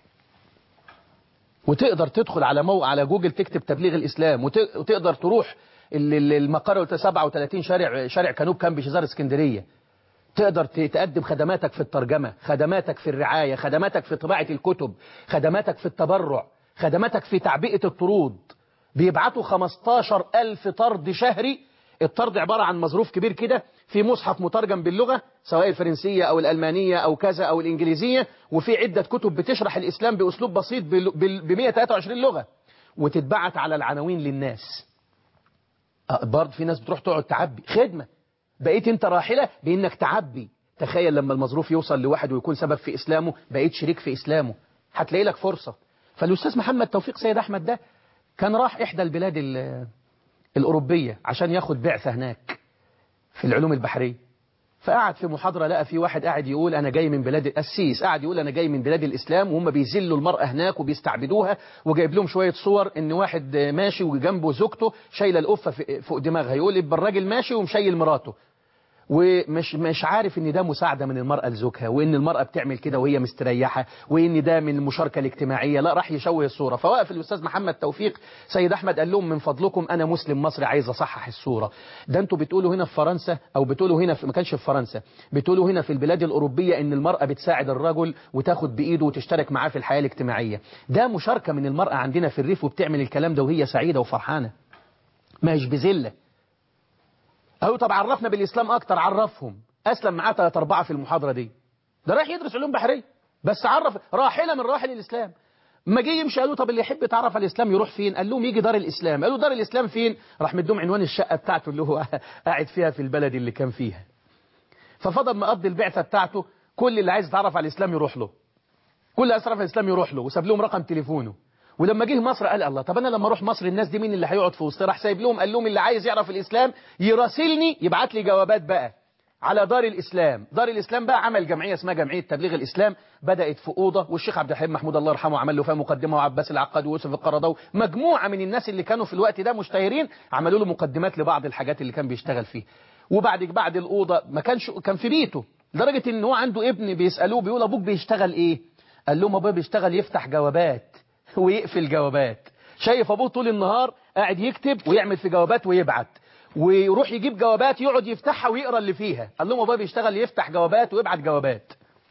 [SPEAKER 2] وتقدر تدخل على مو على جوجل تكتب تبليغ الإسلام وت- وتقدر تروح ال- ال- المقر 37 شارع شارع كانوب كامب شيزار اسكندرية تقدر ت- تقدم خدماتك في الترجمة خدماتك في الرعاية خدماتك في طباعة الكتب خدماتك في التبرع خدماتك في تعبئة الطرود بيبعتوا 15 ألف طرد شهري الطرد عبارة عن مظروف كبير كده في مصحف مترجم باللغة سواء الفرنسية أو الألمانية أو كذا أو الإنجليزية وفي عدة كتب بتشرح الإسلام بأسلوب بسيط ب 123 لغة وتتبعت على العناوين للناس آه، برضه في ناس بتروح تقعد تعبي خدمة بقيت انت راحلة بانك تعبي تخيل لما المظروف يوصل لواحد ويكون سبب في اسلامه بقيت شريك في اسلامه هتلاقي لك فرصة فالاستاذ محمد توفيق سيد احمد ده كان راح احدى البلاد ال- الاوروبية عشان ياخد بعثة هناك في العلوم البحرية فقعد في محاضرة لقى في واحد قاعد يقول أنا جاي من بلاد السيس قاعد يقول أنا جاي من بلاد الإسلام وهم بيذلوا المرأة هناك وبيستعبدوها وجايب لهم شوية صور إن واحد ماشي وجنبه زوجته شايلة القفة في- فوق دماغها يقول يبقى الراجل ماشي ومشيل مراته ومش مش عارف ان ده مساعدة من المرأة لزوجها وان المرأة بتعمل كده وهي مستريحة وان ده من المشاركة الاجتماعية لا راح يشوه الصورة فوقف الاستاذ محمد توفيق سيد احمد قال لهم من فضلكم انا مسلم مصري عايز اصحح الصورة ده انتوا بتقولوا هنا في فرنسا او بتقولوا هنا في ما كانش في فرنسا بتقولوا هنا في البلاد الاوروبية ان المرأة بتساعد الرجل وتاخد بايده وتشترك معاه في الحياة الاجتماعية ده مشاركة من المرأة عندنا في الريف وبتعمل الكلام ده وهي سعيدة وفرحانة ما هيش بذلة أو طب عرفنا بالإسلام أكتر عرفهم أسلم معاه ثلاثة أربعة في المحاضرة دي ده رايح يدرس علوم بحرية بس عرف راحلة من راحل الإسلام ما جه يمشي قالوا طب اللي يحب يتعرف على الإسلام يروح فين قال لهم يجي دار الإسلام قالوا دار الإسلام فين راح مدوم عنوان الشقة بتاعته اللي هو قاعد فيها في البلد اللي كان فيها ففضل مقضي البعثة بتاعته كل اللي عايز يتعرف على الإسلام يروح له كل اللي عايز يتعرف على الإسلام يروح له وساب لهم رقم تليفونه ولما جه مصر قال الله طب انا لما اروح مصر الناس دي مين اللي هيقعد في وسطي راح سايب لهم قال لهم اللي عايز يعرف الاسلام يراسلني يبعت لي جوابات بقى على دار الاسلام دار الاسلام بقى عمل جمعيه اسمها جمعيه تبليغ الاسلام بدات في اوضه والشيخ عبد الحليم محمود الله يرحمه عمل له فيها مقدمه وعباس العقاد ويوسف القرضاوي مجموعه من الناس اللي كانوا في الوقت ده مشتهرين عملوا له مقدمات لبعض الحاجات اللي كان بيشتغل فيها وبعد بعد الاوضه ما كانش كان في بيته لدرجه ان هو عنده ابن بيسالوه بيقول ابوك بيشتغل ايه قال لهم ابويا بيشتغل يفتح جوابات ويقفل جوابات شايف ابوه طول النهار قاعد يكتب ويعمل في جوابات ويبعت ويروح يجيب جوابات يقعد يفتحها ويقرا اللي فيها قال لهم ابويا بيشتغل يفتح جوابات ويبعت جوابات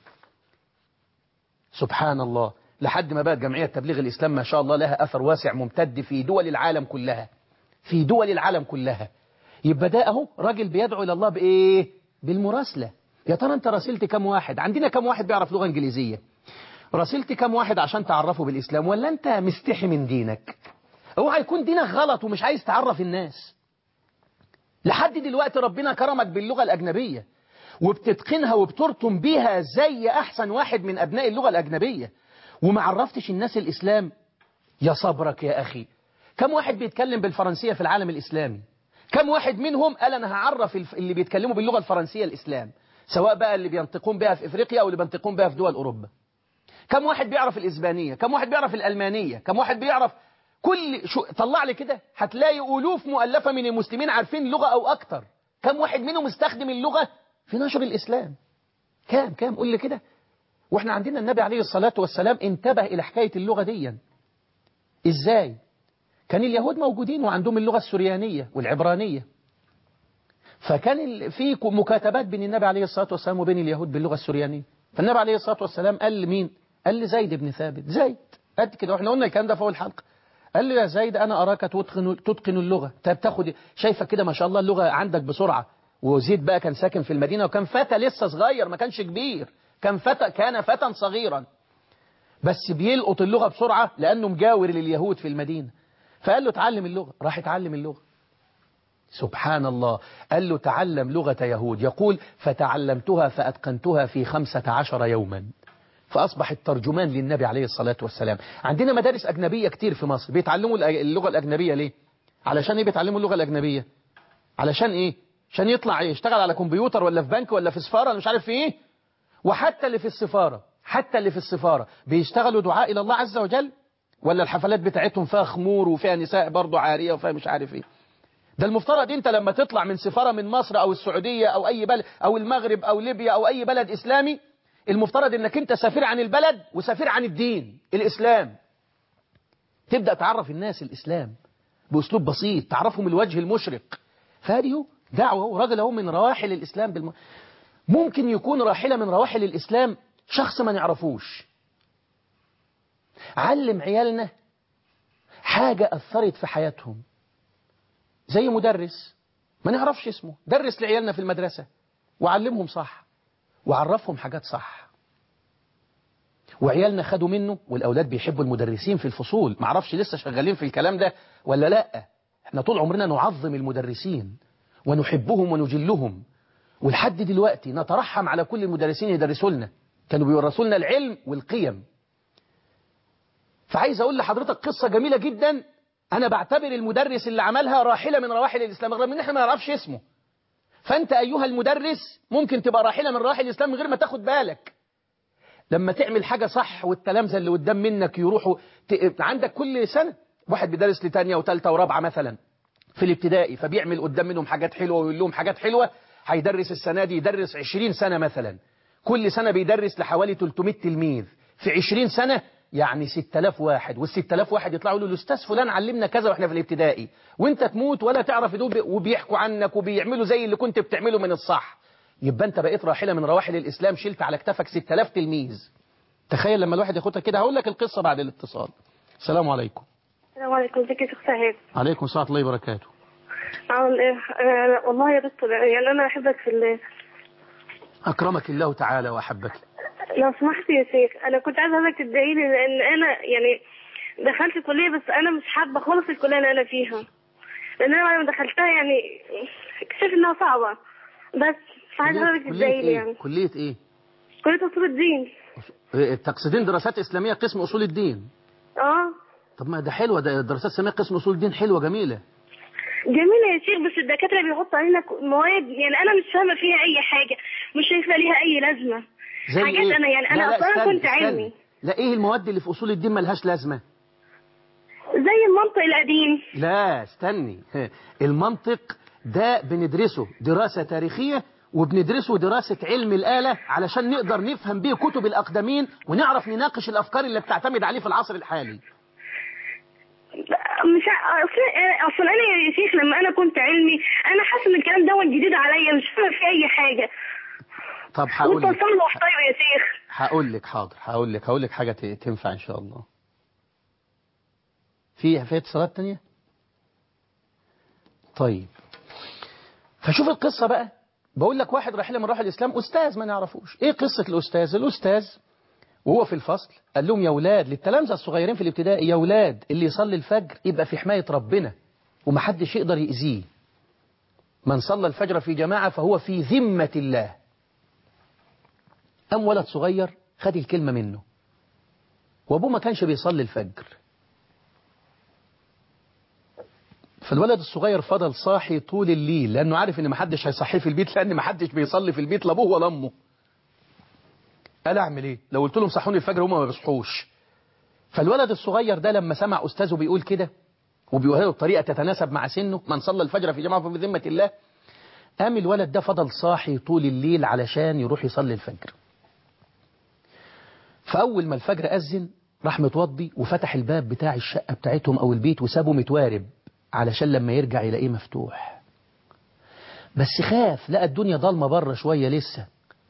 [SPEAKER 2] سبحان الله لحد ما بقت جمعية تبليغ الإسلام ما شاء الله لها أثر واسع ممتد في دول العالم كلها في دول العالم كلها يبقى ده أهو راجل بيدعو إلى الله بإيه بالمراسلة يا ترى أنت راسلت كم واحد عندنا كم واحد بيعرف لغة إنجليزية راسلت كم واحد عشان تعرفه بالإسلام ولا أنت مستحي من دينك اوعى يكون دينك غلط ومش عايز تعرف الناس لحد دلوقتي ربنا كرمك باللغة الأجنبية وبتتقنها وبترطم بيها زي أحسن واحد من أبناء اللغة الأجنبية وما عرفتش الناس الإسلام يا صبرك يا أخي كم واحد بيتكلم بالفرنسية في العالم الإسلامي كم واحد منهم قال أنا هعرف الف- اللي بيتكلموا باللغة الفرنسية الإسلام سواء بقى اللي بينطقون بها في إفريقيا أو اللي بينطقون بها في دول أوروبا كم واحد بيعرف الإسبانية كم واحد بيعرف الألمانية كم واحد بيعرف كل شو طلع لي كده هتلاقي ألوف مؤلفة من المسلمين عارفين لغة أو أكتر كم واحد منهم استخدم اللغة في نشر الإسلام كام كام قول لي كده واحنا عندنا النبي عليه الصلاة والسلام انتبه إلى حكاية اللغة دي إزاي كان اليهود موجودين وعندهم اللغة السريانية والعبرانية فكان ال- في ك- مكاتبات بين النبي عليه الصلاة والسلام وبين اليهود باللغة السريانية فالنبي عليه الصلاة والسلام قال لمين قال لزيد بن ثابت زيد قد كده واحنا قلنا الكلام ده في اول حلقة قال له يا زيد انا اراك تتقن تتقن اللغة طب تاخد شايفك كده ما شاء الله اللغة عندك بسرعة وزيد بقى كان ساكن في المدينة وكان فتى لسه صغير ما كانش كبير كان فتى كان فتى صغيرا بس بيلقط اللغة بسرعة لأنه مجاور لليهود في المدينة فقال له تعلم اللغة راح يتعلم اللغة سبحان الله قال له تعلم لغة يهود يقول فتعلمتها فأتقنتها في خمسة عشر يوما فأصبح الترجمان للنبي عليه الصلاة والسلام عندنا مدارس أجنبية كتير في مصر بيتعلموا الأ- اللغة الأجنبية ليه علشان ايه بيتعلموا اللغة الأجنبية علشان ايه عشان يطلع ايه يشتغل على كمبيوتر ولا في بنك ولا في سفارة ولا مش عارف في ايه وحتى اللي في السفارة حتى اللي في السفارة بيشتغلوا دعاء إلى الله عز وجل ولا الحفلات بتاعتهم فيها خمور وفيها نساء برضه عارية وفيها مش عارف ايه ده المفترض انت لما تطلع من سفارة من مصر او السعودية او اي بلد او المغرب او ليبيا او اي بلد اسلامي المفترض انك انت سفير عن البلد وسفير عن الدين الاسلام تبدأ تعرف الناس الاسلام باسلوب بسيط تعرفهم الوجه المشرق فهذه دعوة هو راجل اهو من رواحل الاسلام بالم... ممكن يكون راحلة من رواحل الاسلام شخص ما نعرفوش علم عيالنا حاجة أثرت في حياتهم زي مدرس ما نعرفش اسمه درس لعيالنا في المدرسة وعلمهم صح وعرفهم حاجات صح وعيالنا خدوا منه والأولاد بيحبوا المدرسين في الفصول ما عرفش لسه شغالين في الكلام ده ولا لا احنا طول عمرنا نعظم المدرسين ونحبهم ونجلهم ولحد دلوقتي نترحم على كل المدرسين يدرسوا لنا كانوا بيورثوا لنا العلم والقيم فعايز أقول لحضرتك قصة جميلة جدا أنا بعتبر المدرس اللي عملها راحلة من رواحل الإسلام رغم إن إحنا ما نعرفش اسمه فأنت أيها المدرس ممكن تبقى راحلة من رواحل الإسلام من غير ما تاخد بالك لما تعمل حاجة صح والتلامذة اللي قدام منك يروحوا ت... عندك كل سنة واحد بيدرس لتانية وتالتة ورابعة مثلا في الابتدائي فبيعمل قدام منهم حاجات حلوة ويقول لهم حاجات حلوة هيدرس السنة دي يدرس 20 سنة مثلا كل سنة بيدرس لحوالي 300 تلميذ في 20 سنة يعني 6000 واحد وال 6000 واحد يطلعوا يقولوا الاستاذ فلان علمنا كذا واحنا في الابتدائي وانت تموت ولا تعرف يدوب وبيحكوا عنك وبيعملوا زي اللي كنت بتعمله من الصح يبقى انت بقيت راحله من رواحل الاسلام شلت على كتفك 6000 تلميذ تخيل لما الواحد ياخدها كده هقول لك القصه بعد الاتصال السلام عليكم
[SPEAKER 3] السلام عليكم ازيك يا شيخ سهيل
[SPEAKER 2] عليكم السلام الله وبركاته
[SPEAKER 3] عامل ايه آه والله يا دكتور يعني انا احبك في الله
[SPEAKER 2] اكرمك الله تعالى واحبك
[SPEAKER 3] لو سمحت يا شيخ انا كنت عايزه حضرتك تدعي لي لان انا يعني دخلت كليه بس انا مش حابه خالص الكليه اللي انا فيها لان انا لما دخلتها يعني اكتشفت انها صعبه بس فعايزه حضرتك تدعي لي
[SPEAKER 2] ايه
[SPEAKER 3] يعني
[SPEAKER 2] كليه ايه
[SPEAKER 3] كليه اصول الدين
[SPEAKER 2] إيه، تقصدين دراسات اسلاميه قسم اصول الدين
[SPEAKER 3] اه
[SPEAKER 2] طب ما ده حلوه ده دراسات اسلاميه قسم اصول الدين حلوه جميله
[SPEAKER 3] جميلة يا شيخ بس الدكاترة بيحطوا علينا ك- مواد يعني أنا مش فاهمة فيها أي حاجة مش شايفة ليها أي لازمة
[SPEAKER 2] زي
[SPEAKER 3] حاجات
[SPEAKER 2] إيه؟
[SPEAKER 3] أنا يعني
[SPEAKER 2] لا،
[SPEAKER 3] أنا
[SPEAKER 2] لا،
[SPEAKER 3] أصلا
[SPEAKER 2] استني،
[SPEAKER 3] كنت
[SPEAKER 2] استني.
[SPEAKER 3] علمي
[SPEAKER 2] لا ايه المواد اللي في اصول الدين ملهاش لازمه
[SPEAKER 3] زي المنطق القديم
[SPEAKER 2] لا استني المنطق ده بندرسه دراسة تاريخية وبندرسه دراسة علم الآلة علشان نقدر نفهم بيه كتب الأقدمين ونعرف نناقش الأفكار اللي بتعتمد عليه في العصر الحالي
[SPEAKER 3] مش ع- أصل أصل أنا يا شيخ لما أنا كنت علمي أنا حاسة إن الكلام ده جديد عليا مش فاهمة فيه أي حاجة
[SPEAKER 2] طب هقول
[SPEAKER 3] وأنت
[SPEAKER 2] لك
[SPEAKER 3] صلح طيب يا شيخ
[SPEAKER 2] هقول لك حاضر هقول لك هقول لك حاجة ت- تنفع إن شاء الله في في اتصالات تانية طيب فشوف القصة بقى بقول لك واحد راح من راح الإسلام أستاذ ما نعرفوش إيه قصة الأستاذ الأستاذ وهو في الفصل قال لهم يا ولاد للتلامذة الصغيرين في الابتدائي يا ولاد اللي يصلي الفجر يبقى في حماية ربنا ومحدش يقدر يأذيه من صلى الفجر في جماعة فهو في ذمة الله أم ولد صغير خد الكلمة منه وأبوه ما كانش بيصلي الفجر فالولد الصغير فضل صاحي طول الليل لأنه عارف إن محدش هيصحيه في البيت لأن محدش بيصلي في البيت لا أبوه ولا أمه قال أعمل إيه لو قلت لهم صحوني الفجر هما ما بيصحوش فالولد الصغير ده لما سمع أستاذه بيقول كده وبيقولها له بطريقة تتناسب مع سنه من صلى الفجر في جماعة في ذمة الله قام الولد ده فضل صاحي طول الليل علشان يروح يصلي الفجر فأول ما الفجر أذن راح متوضي وفتح الباب بتاع الشقة بتاعتهم أو البيت وسابه متوارب علشان لما يرجع يلاقيه مفتوح بس خاف لقى الدنيا ضلمة بره شوية لسه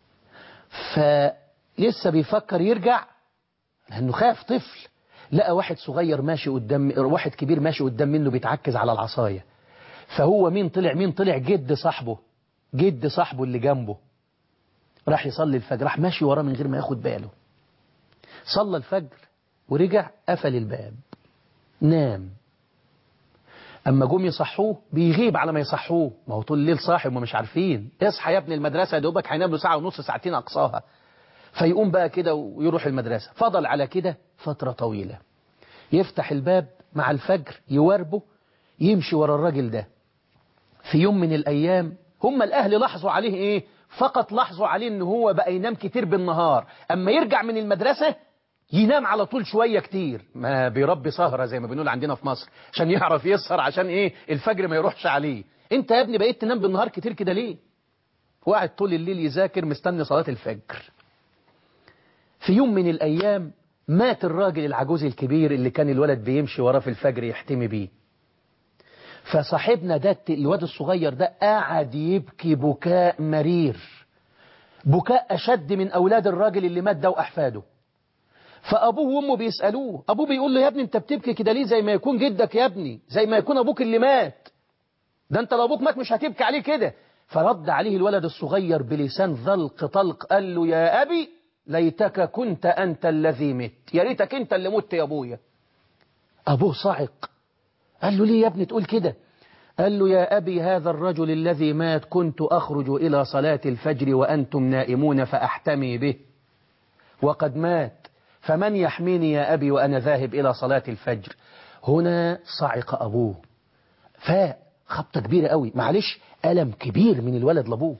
[SPEAKER 2] فلسه بيفكر يرجع لأنه خاف طفل لقى واحد صغير ماشي قدام واحد كبير ماشي قدام منه بيتعكز على العصاية فهو مين طلع مين طلع جد صاحبه جد صاحبه اللي جنبه راح يصلي الفجر راح ماشي وراه من غير ما ياخد باله صلى الفجر ورجع قفل الباب نام أما جم يصحوه بيغيب على ما يصحوه ما هو طول الليل صاحي وما مش عارفين اصحى يا ابن المدرسة يا دوبك هينام له ساعة ونص ساعتين أقصاها فيقوم بقى كده ويروح المدرسة فضل على كده فترة طويلة يفتح الباب مع الفجر يواربه يمشي ورا الراجل ده في يوم من الأيام هم الأهل لاحظوا عليه إيه فقط لاحظوا عليه إن هو بقى ينام كتير بالنهار أما يرجع من المدرسة ينام على طول شوية كتير ما بيربي سهرة زي ما بنقول عندنا في مصر عشان يعرف يسهر عشان إيه الفجر ما يروحش عليه أنت يا ابني بقيت تنام بالنهار كتير كده ليه وقعد طول الليل يذاكر مستني صلاة الفجر في يوم من الأيام مات الراجل العجوز الكبير اللي كان الولد بيمشي وراه في الفجر يحتمي بيه فصاحبنا ده الواد الصغير ده قعد يبكي بكاء مرير بكاء أشد من أولاد الراجل اللي مات ده وأحفاده فأبوه وأمه بيسألوه أبوه بيقول له يا ابني أنت بتبكي كده ليه زي ما يكون جدك يا ابني زي ما يكون أبوك اللي مات ده أنت لو أبوك مات مش هتبكي عليه كده فرد عليه الولد الصغير بلسان ذلق طلق قال له يا أبي ليتك كنت أنت الذي مت يا ريتك أنت اللي مت يا أبويا أبوه صعق قال له ليه يا ابني تقول كده قال له يا أبي هذا الرجل الذي مات كنت أخرج إلى صلاة الفجر وأنتم نائمون فأحتمي به وقد مات فمن يحميني يا أبي وأنا ذاهب إلى صلاة الفجر هنا صعق أبوه فاء خبطة كبيرة قوي معلش ألم كبير من الولد لأبوه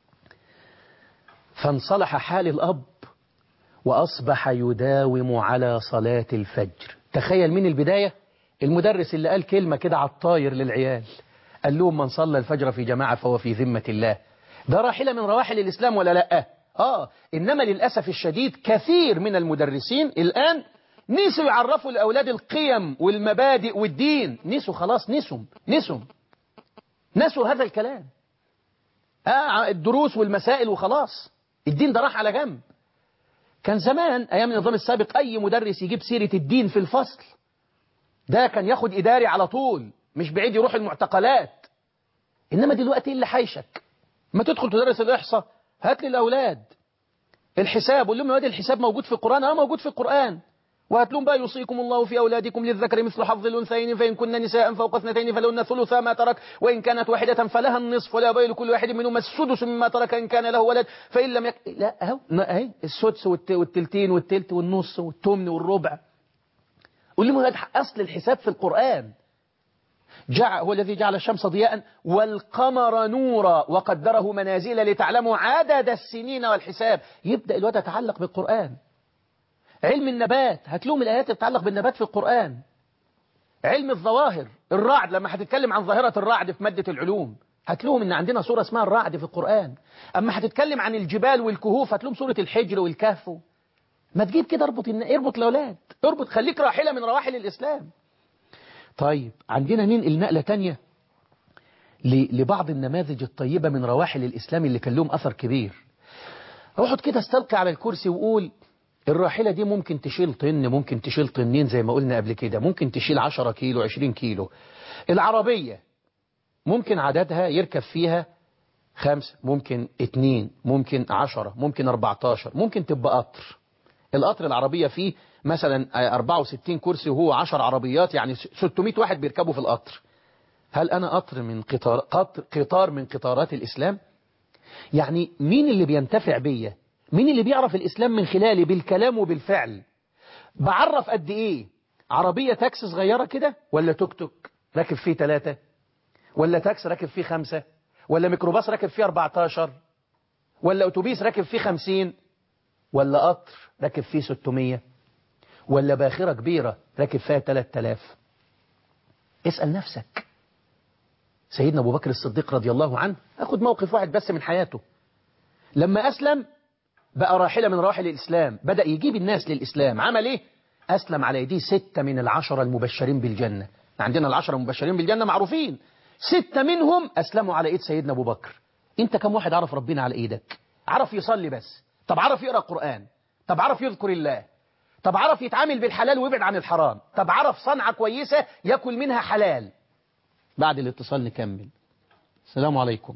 [SPEAKER 2] فانصلح حال الأب وأصبح يداوم على صلاة الفجر تخيل من البداية المدرس اللي قال كلمة كده على الطاير للعيال قال لهم من صلى الفجر في جماعة فهو في ذمة الله ده راحلة من رواحل الإسلام ولا لا آه إنما للأسف الشديد كثير من المدرسين الآن نسوا يعرفوا الأولاد القيم والمبادئ والدين نسوا خلاص نسوا نسوا نسوا هذا الكلام آه الدروس والمسائل وخلاص الدين ده راح على جنب كان زمان أيام النظام السابق أي مدرس يجيب سيرة الدين في الفصل ده كان ياخد إداري على طول مش بعيد يروح المعتقلات إنما دلوقتي اللي حيشك ما تدخل تدرس الإحصاء هات لي الأولاد الحساب قول لهم يا واد الحساب موجود في القرآن اه موجود في القرآن وهات لهم بقى يوصيكم الله في أولادكم للذكر مثل حظ الأنثيين فإن كن نساء فوق اثنتين فلهن ثلثا ما ترك وإن كانت واحدة فلها النصف ولا يبين لكل واحد منهما السدس مما ترك إن كان له ولد فإن لم يك... لا أهو أهي السدس والت... والتلتين والتلت والنص والتمن والربع قول لهم هذا أصل الحساب في القرآن جع هو الذي جعل الشمس ضياء والقمر نورا وقدره منازل لتعلموا عدد السنين والحساب يبدأ الواد يتعلق بالقرآن علم النبات هتلوم الآيات اللي تتعلق بالنبات في القرآن علم الظواهر الرعد لما هتتكلم عن ظاهرة الرعد في مادة العلوم هتلوم ان عندنا سورة اسمها الرعد في القرآن اما هتتكلم عن الجبال والكهوف هتلوم سورة الحجر والكهف ما تجيب كده اربط اربط الاولاد اربط خليك راحلة من رواحل الاسلام طيب عندنا ننقل نقلة تانية لبعض النماذج الطيبة من رواحل الإسلام اللي كان لهم أثر كبير اقعد كده استلقي على الكرسي وقول الراحلة دي ممكن تشيل طن ممكن تشيل طنين زي ما قلنا قبل كده ممكن تشيل 10 كيلو 20 كيلو العربية ممكن عددها يركب فيها خمسة ممكن اتنين ممكن عشرة ممكن 14 ممكن تبقى قطر القطر العربية فيه مثلا 64 كرسي وهو 10 عربيات يعني 600 واحد بيركبوا في القطر هل أنا قطر من قطار, قطر قطار من قطارات الإسلام يعني مين اللي بينتفع بيا مين اللي بيعرف الإسلام من خلالي بالكلام وبالفعل بعرف قد إيه عربية تاكسي صغيرة كده ولا توك توك راكب فيه ثلاثة ولا تاكسي راكب فيه خمسة ولا ميكروباص راكب فيه 14 ولا أتوبيس راكب فيه 50 ولا قطر راكب فيه 600 ولا باخرة كبيرة راكب فيها 3000 اسأل نفسك سيدنا أبو بكر الصديق رضي الله عنه أخذ موقف واحد بس من حياته لما أسلم بقى راحلة من رواحل الإسلام بدأ يجيب الناس للإسلام عمل إيه؟ أسلم على يديه ستة من العشرة المبشرين بالجنة عندنا العشرة المبشرين بالجنة معروفين ستة منهم أسلموا على إيد سيدنا أبو بكر أنت كم واحد عرف ربنا على إيدك عرف يصلي بس طب عرف يقرأ القرآن طب عرف يذكر الله طب عرف يتعامل بالحلال ويبعد عن الحرام طب عرف صنعة كويسة يأكل منها حلال بعد الاتصال نكمل السلام عليكم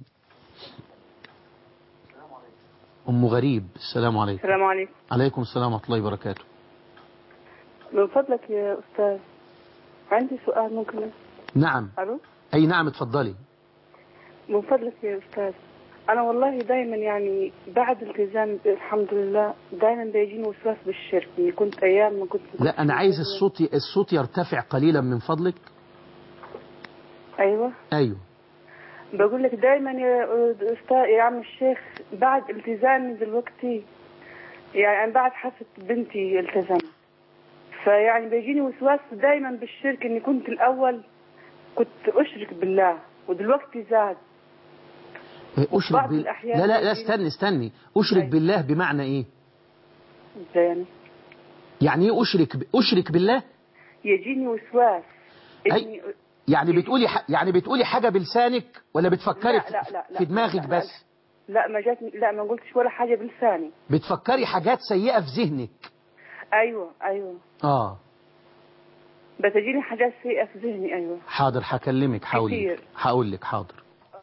[SPEAKER 2] أم غريب السلام عليكم
[SPEAKER 4] السلام عليكم
[SPEAKER 2] عليكم السلام ورحمة الله وبركاته
[SPEAKER 4] من فضلك يا أستاذ عندي سؤال ممكن
[SPEAKER 2] نعم
[SPEAKER 4] ألو
[SPEAKER 2] أي نعم اتفضلي
[SPEAKER 4] من فضلك يا أستاذ أنا والله دائما يعني بعد التزام الحمد لله دائما بيجيني وسواس بالشرك يعني كنت أيام ما كنت
[SPEAKER 2] لا أنا عايز الصوت الصوت يرتفع قليلا من فضلك
[SPEAKER 4] ايوه
[SPEAKER 2] ايوه
[SPEAKER 4] بقول لك دايما يا استاذ يا عم الشيخ بعد التزامي دلوقتي يعني بعد حفظ بنتي التزمت فيعني بيجيني وسواس دايما بالشرك اني كنت الاول كنت اشرك بالله ودلوقتي زاد
[SPEAKER 2] اشرك
[SPEAKER 4] بعض
[SPEAKER 2] بال...
[SPEAKER 4] الأحيان
[SPEAKER 2] لا لا لا
[SPEAKER 4] يجي-
[SPEAKER 2] استني استني اشرك
[SPEAKER 4] أيوة.
[SPEAKER 2] بالله بمعنى ايه
[SPEAKER 4] ازاي يعني
[SPEAKER 2] يعني ايه اشرك ب... اشرك بالله
[SPEAKER 4] يجيني وسواس
[SPEAKER 2] أي-
[SPEAKER 4] اني
[SPEAKER 2] يعني بتقولي ح... يعني بتقولي حاجه بلسانك ولا بتفكري
[SPEAKER 4] لا
[SPEAKER 2] في-
[SPEAKER 4] لا لا لا
[SPEAKER 2] في دماغك
[SPEAKER 4] لا لا
[SPEAKER 2] بس
[SPEAKER 4] لا ما جاتني لا ما قلتش ولا حاجه بلساني
[SPEAKER 2] بتفكري حاجات سيئه في ذهنك
[SPEAKER 4] ايوه ايوه
[SPEAKER 2] اه
[SPEAKER 4] بتجيني حاجات سيئه في ذهني ايوه
[SPEAKER 2] حاضر هكلمك هقول لك
[SPEAKER 4] كتير.
[SPEAKER 2] هقول لك حاضر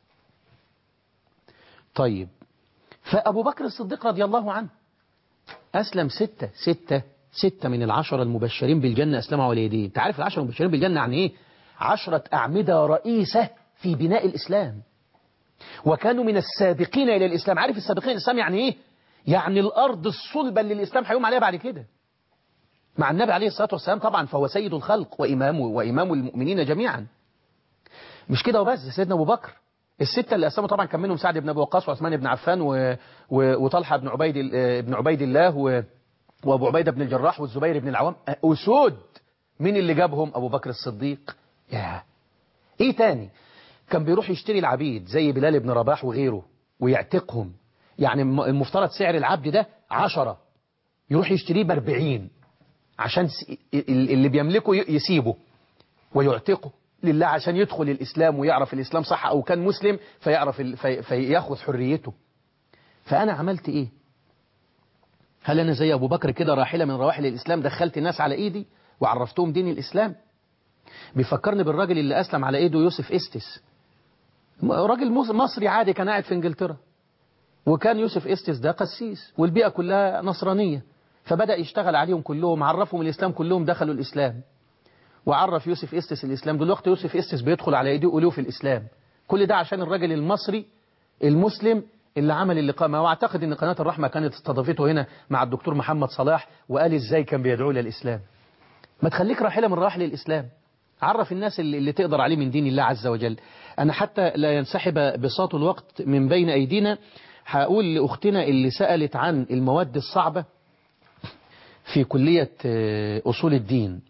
[SPEAKER 2] طيب فأبو بكر الصديق رضي الله عنه أسلم ستة ستة ستة من العشرة المبشرين بالجنة أسلموا على يديه أنت عارف العشرة المبشرين بالجنة يعني إيه عشرة أعمدة رئيسة في بناء الإسلام وكانوا من السابقين إلى الإسلام عارف السابقين إلى الإسلام يعني إيه يعني الأرض الصلبة اللي الإسلام هيقوم عليها بعد كده مع النبي عليه الصلاة والسلام طبعا فهو سيد الخلق وإمام وإمام المؤمنين جميعا مش كده وبس ده سيدنا أبو بكر الستة اللي أسلموا طبعا كان منهم سعد بن أبي وقاص وعثمان بن عفان و... و... وطلحة بن عبيد ال- بن عبيد الله و... وأبو عبيدة بن الجراح والزبير بن العوام أسود مين اللي جابهم أبو بكر الصديق يا إيه تاني كان بيروح يشتري العبيد زي بلال بن رباح وغيره ويعتقهم يعني الم- المفترض سعر العبد ده عشرة يروح يشتريه باربعين عشان س- ال- اللي بيملكه ي- يسيبه ويعتقه لله عشان يدخل الإسلام ويعرف الإسلام صح أو كان مسلم فيعرف ال- في فياخذ حريته فأنا عملت إيه هل أنا زي أبو بكر كده راحلة من رواحل الإسلام دخلت الناس على إيدي وعرفتهم دين الإسلام بيفكرني بالراجل اللي أسلم على إيده يوسف إستس م- راجل مص- مصري عادي كان قاعد في إنجلترا وكان يوسف إستس ده قسيس والبيئة كلها نصرانية فبدأ يشتغل عليهم كلهم عرفهم الإسلام كلهم دخلوا الإسلام وعرف يوسف إستس الإسلام دلوقتي يوسف إستس بيدخل على يديه ألوف الإسلام كل ده عشان الراجل المصري المسلم اللي عمل الإقامة واعتقد ان قناة الرحمة كانت استضافته هنا مع الدكتور محمد صلاح وقال ازاي كان بيدعو للإسلام ما تخليك راحلة من راحل الإسلام عرف الناس اللي, اللي تقدر عليه من دين الله عز وجل أنا حتى لا ينسحب بساط الوقت من بين أيدينا هقول لأختنا اللي سألت عن المواد الصعبة في كلية آه، أصول الدين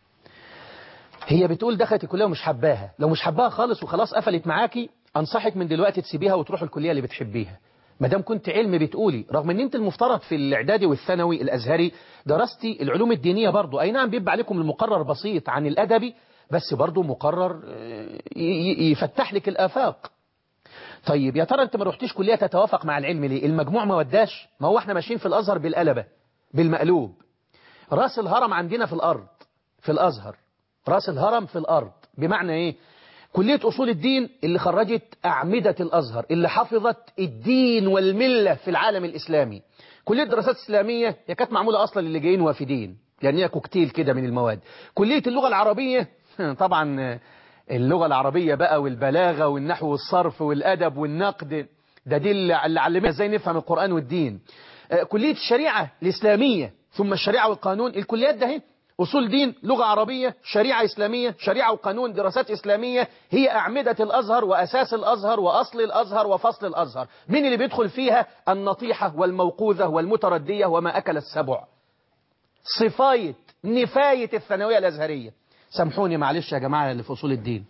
[SPEAKER 2] هي بتقول دخلت الكلية ومش حباها لو مش حباها خالص وخلاص قفلت معاكي أنصحك من دلوقتي تسيبيها وتروح الكلية اللي بتحبيها ما دام كنت علم بتقولي رغم ان انت المفترض في الاعدادي والثانوي الازهري درستي العلوم الدينيه برضو اي نعم بيبقى عليكم المقرر بسيط عن الادبي بس برضو مقرر آه، ي- ي- يفتح لك الافاق طيب يا ترى انت ما رحتيش كليه تتوافق مع العلم ليه المجموع ما وداش ما هو احنا ماشيين في الازهر بالقلبه بالمقلوب راس الهرم عندنا في الارض في الازهر راس الهرم في الارض بمعنى ايه كلية أصول الدين اللي خرجت أعمدة الأزهر اللي حفظت الدين والملة في العالم الإسلامي كلية دراسات إسلامية هي كانت معمولة أصلا للي جايين وافدين يعني هي كوكتيل كده من المواد كلية اللغة العربية طبعا اللغة العربية بقى والبلاغة والنحو والصرف والأدب والنقد ده دي اللي اللي علمنا ازاي نفهم القرآن والدين آه، كلية الشريعة الإسلامية ثم الشريعة والقانون الكليات ده هي أصول دين لغة عربية شريعة إسلامية شريعة وقانون دراسات إسلامية هي أعمدة الأزهر وأساس الأزهر وأصل الأزهر وفصل الأزهر مين اللي بيدخل فيها النطيحة والموقوذة والمتردية وما أكل السبع صفاية نفاية الثانوية الأزهرية سامحوني معلش يا جماعة اللي في أصول الدين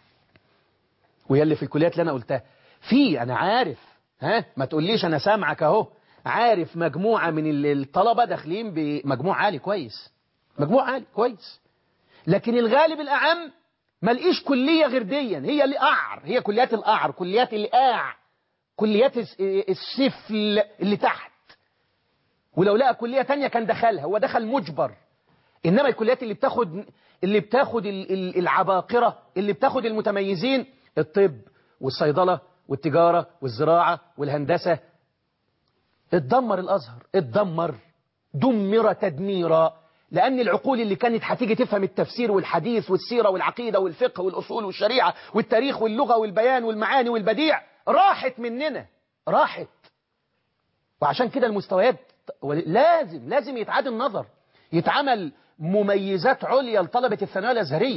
[SPEAKER 2] وهي اللي في الكليات اللي أنا قلتها في أنا عارف ها ما تقوليش أنا سامعك أهو عارف مجموعة من ال- الطلبة داخلين بمجموع عالي كويس مجموع عالي كويس لكن الغالب الأعم ما لقيش كلية غير ديا هي اللي قعر هي كليات القعر كليات القاع كليات الس- السفل اللي تحت ولو لقى كلية تانية كان دخلها هو دخل مجبر إنما الكليات اللي بتاخد اللي بتاخد ال- ال- العباقرة اللي بتاخد المتميزين الطب والصيدلة والتجارة والزراعة والهندسة اتدمر الأزهر اتدمر دمر تدميرا لأن العقول اللي كانت هتيجي تفهم التفسير والحديث والسيرة والعقيدة والفقه والأصول والشريعة والتاريخ واللغة والبيان والمعاني والبديع راحت مننا راحت وعشان كده المستويات لازم لازم يتعاد النظر يتعمل مميزات عليا لطلبة الثانوية الأزهرية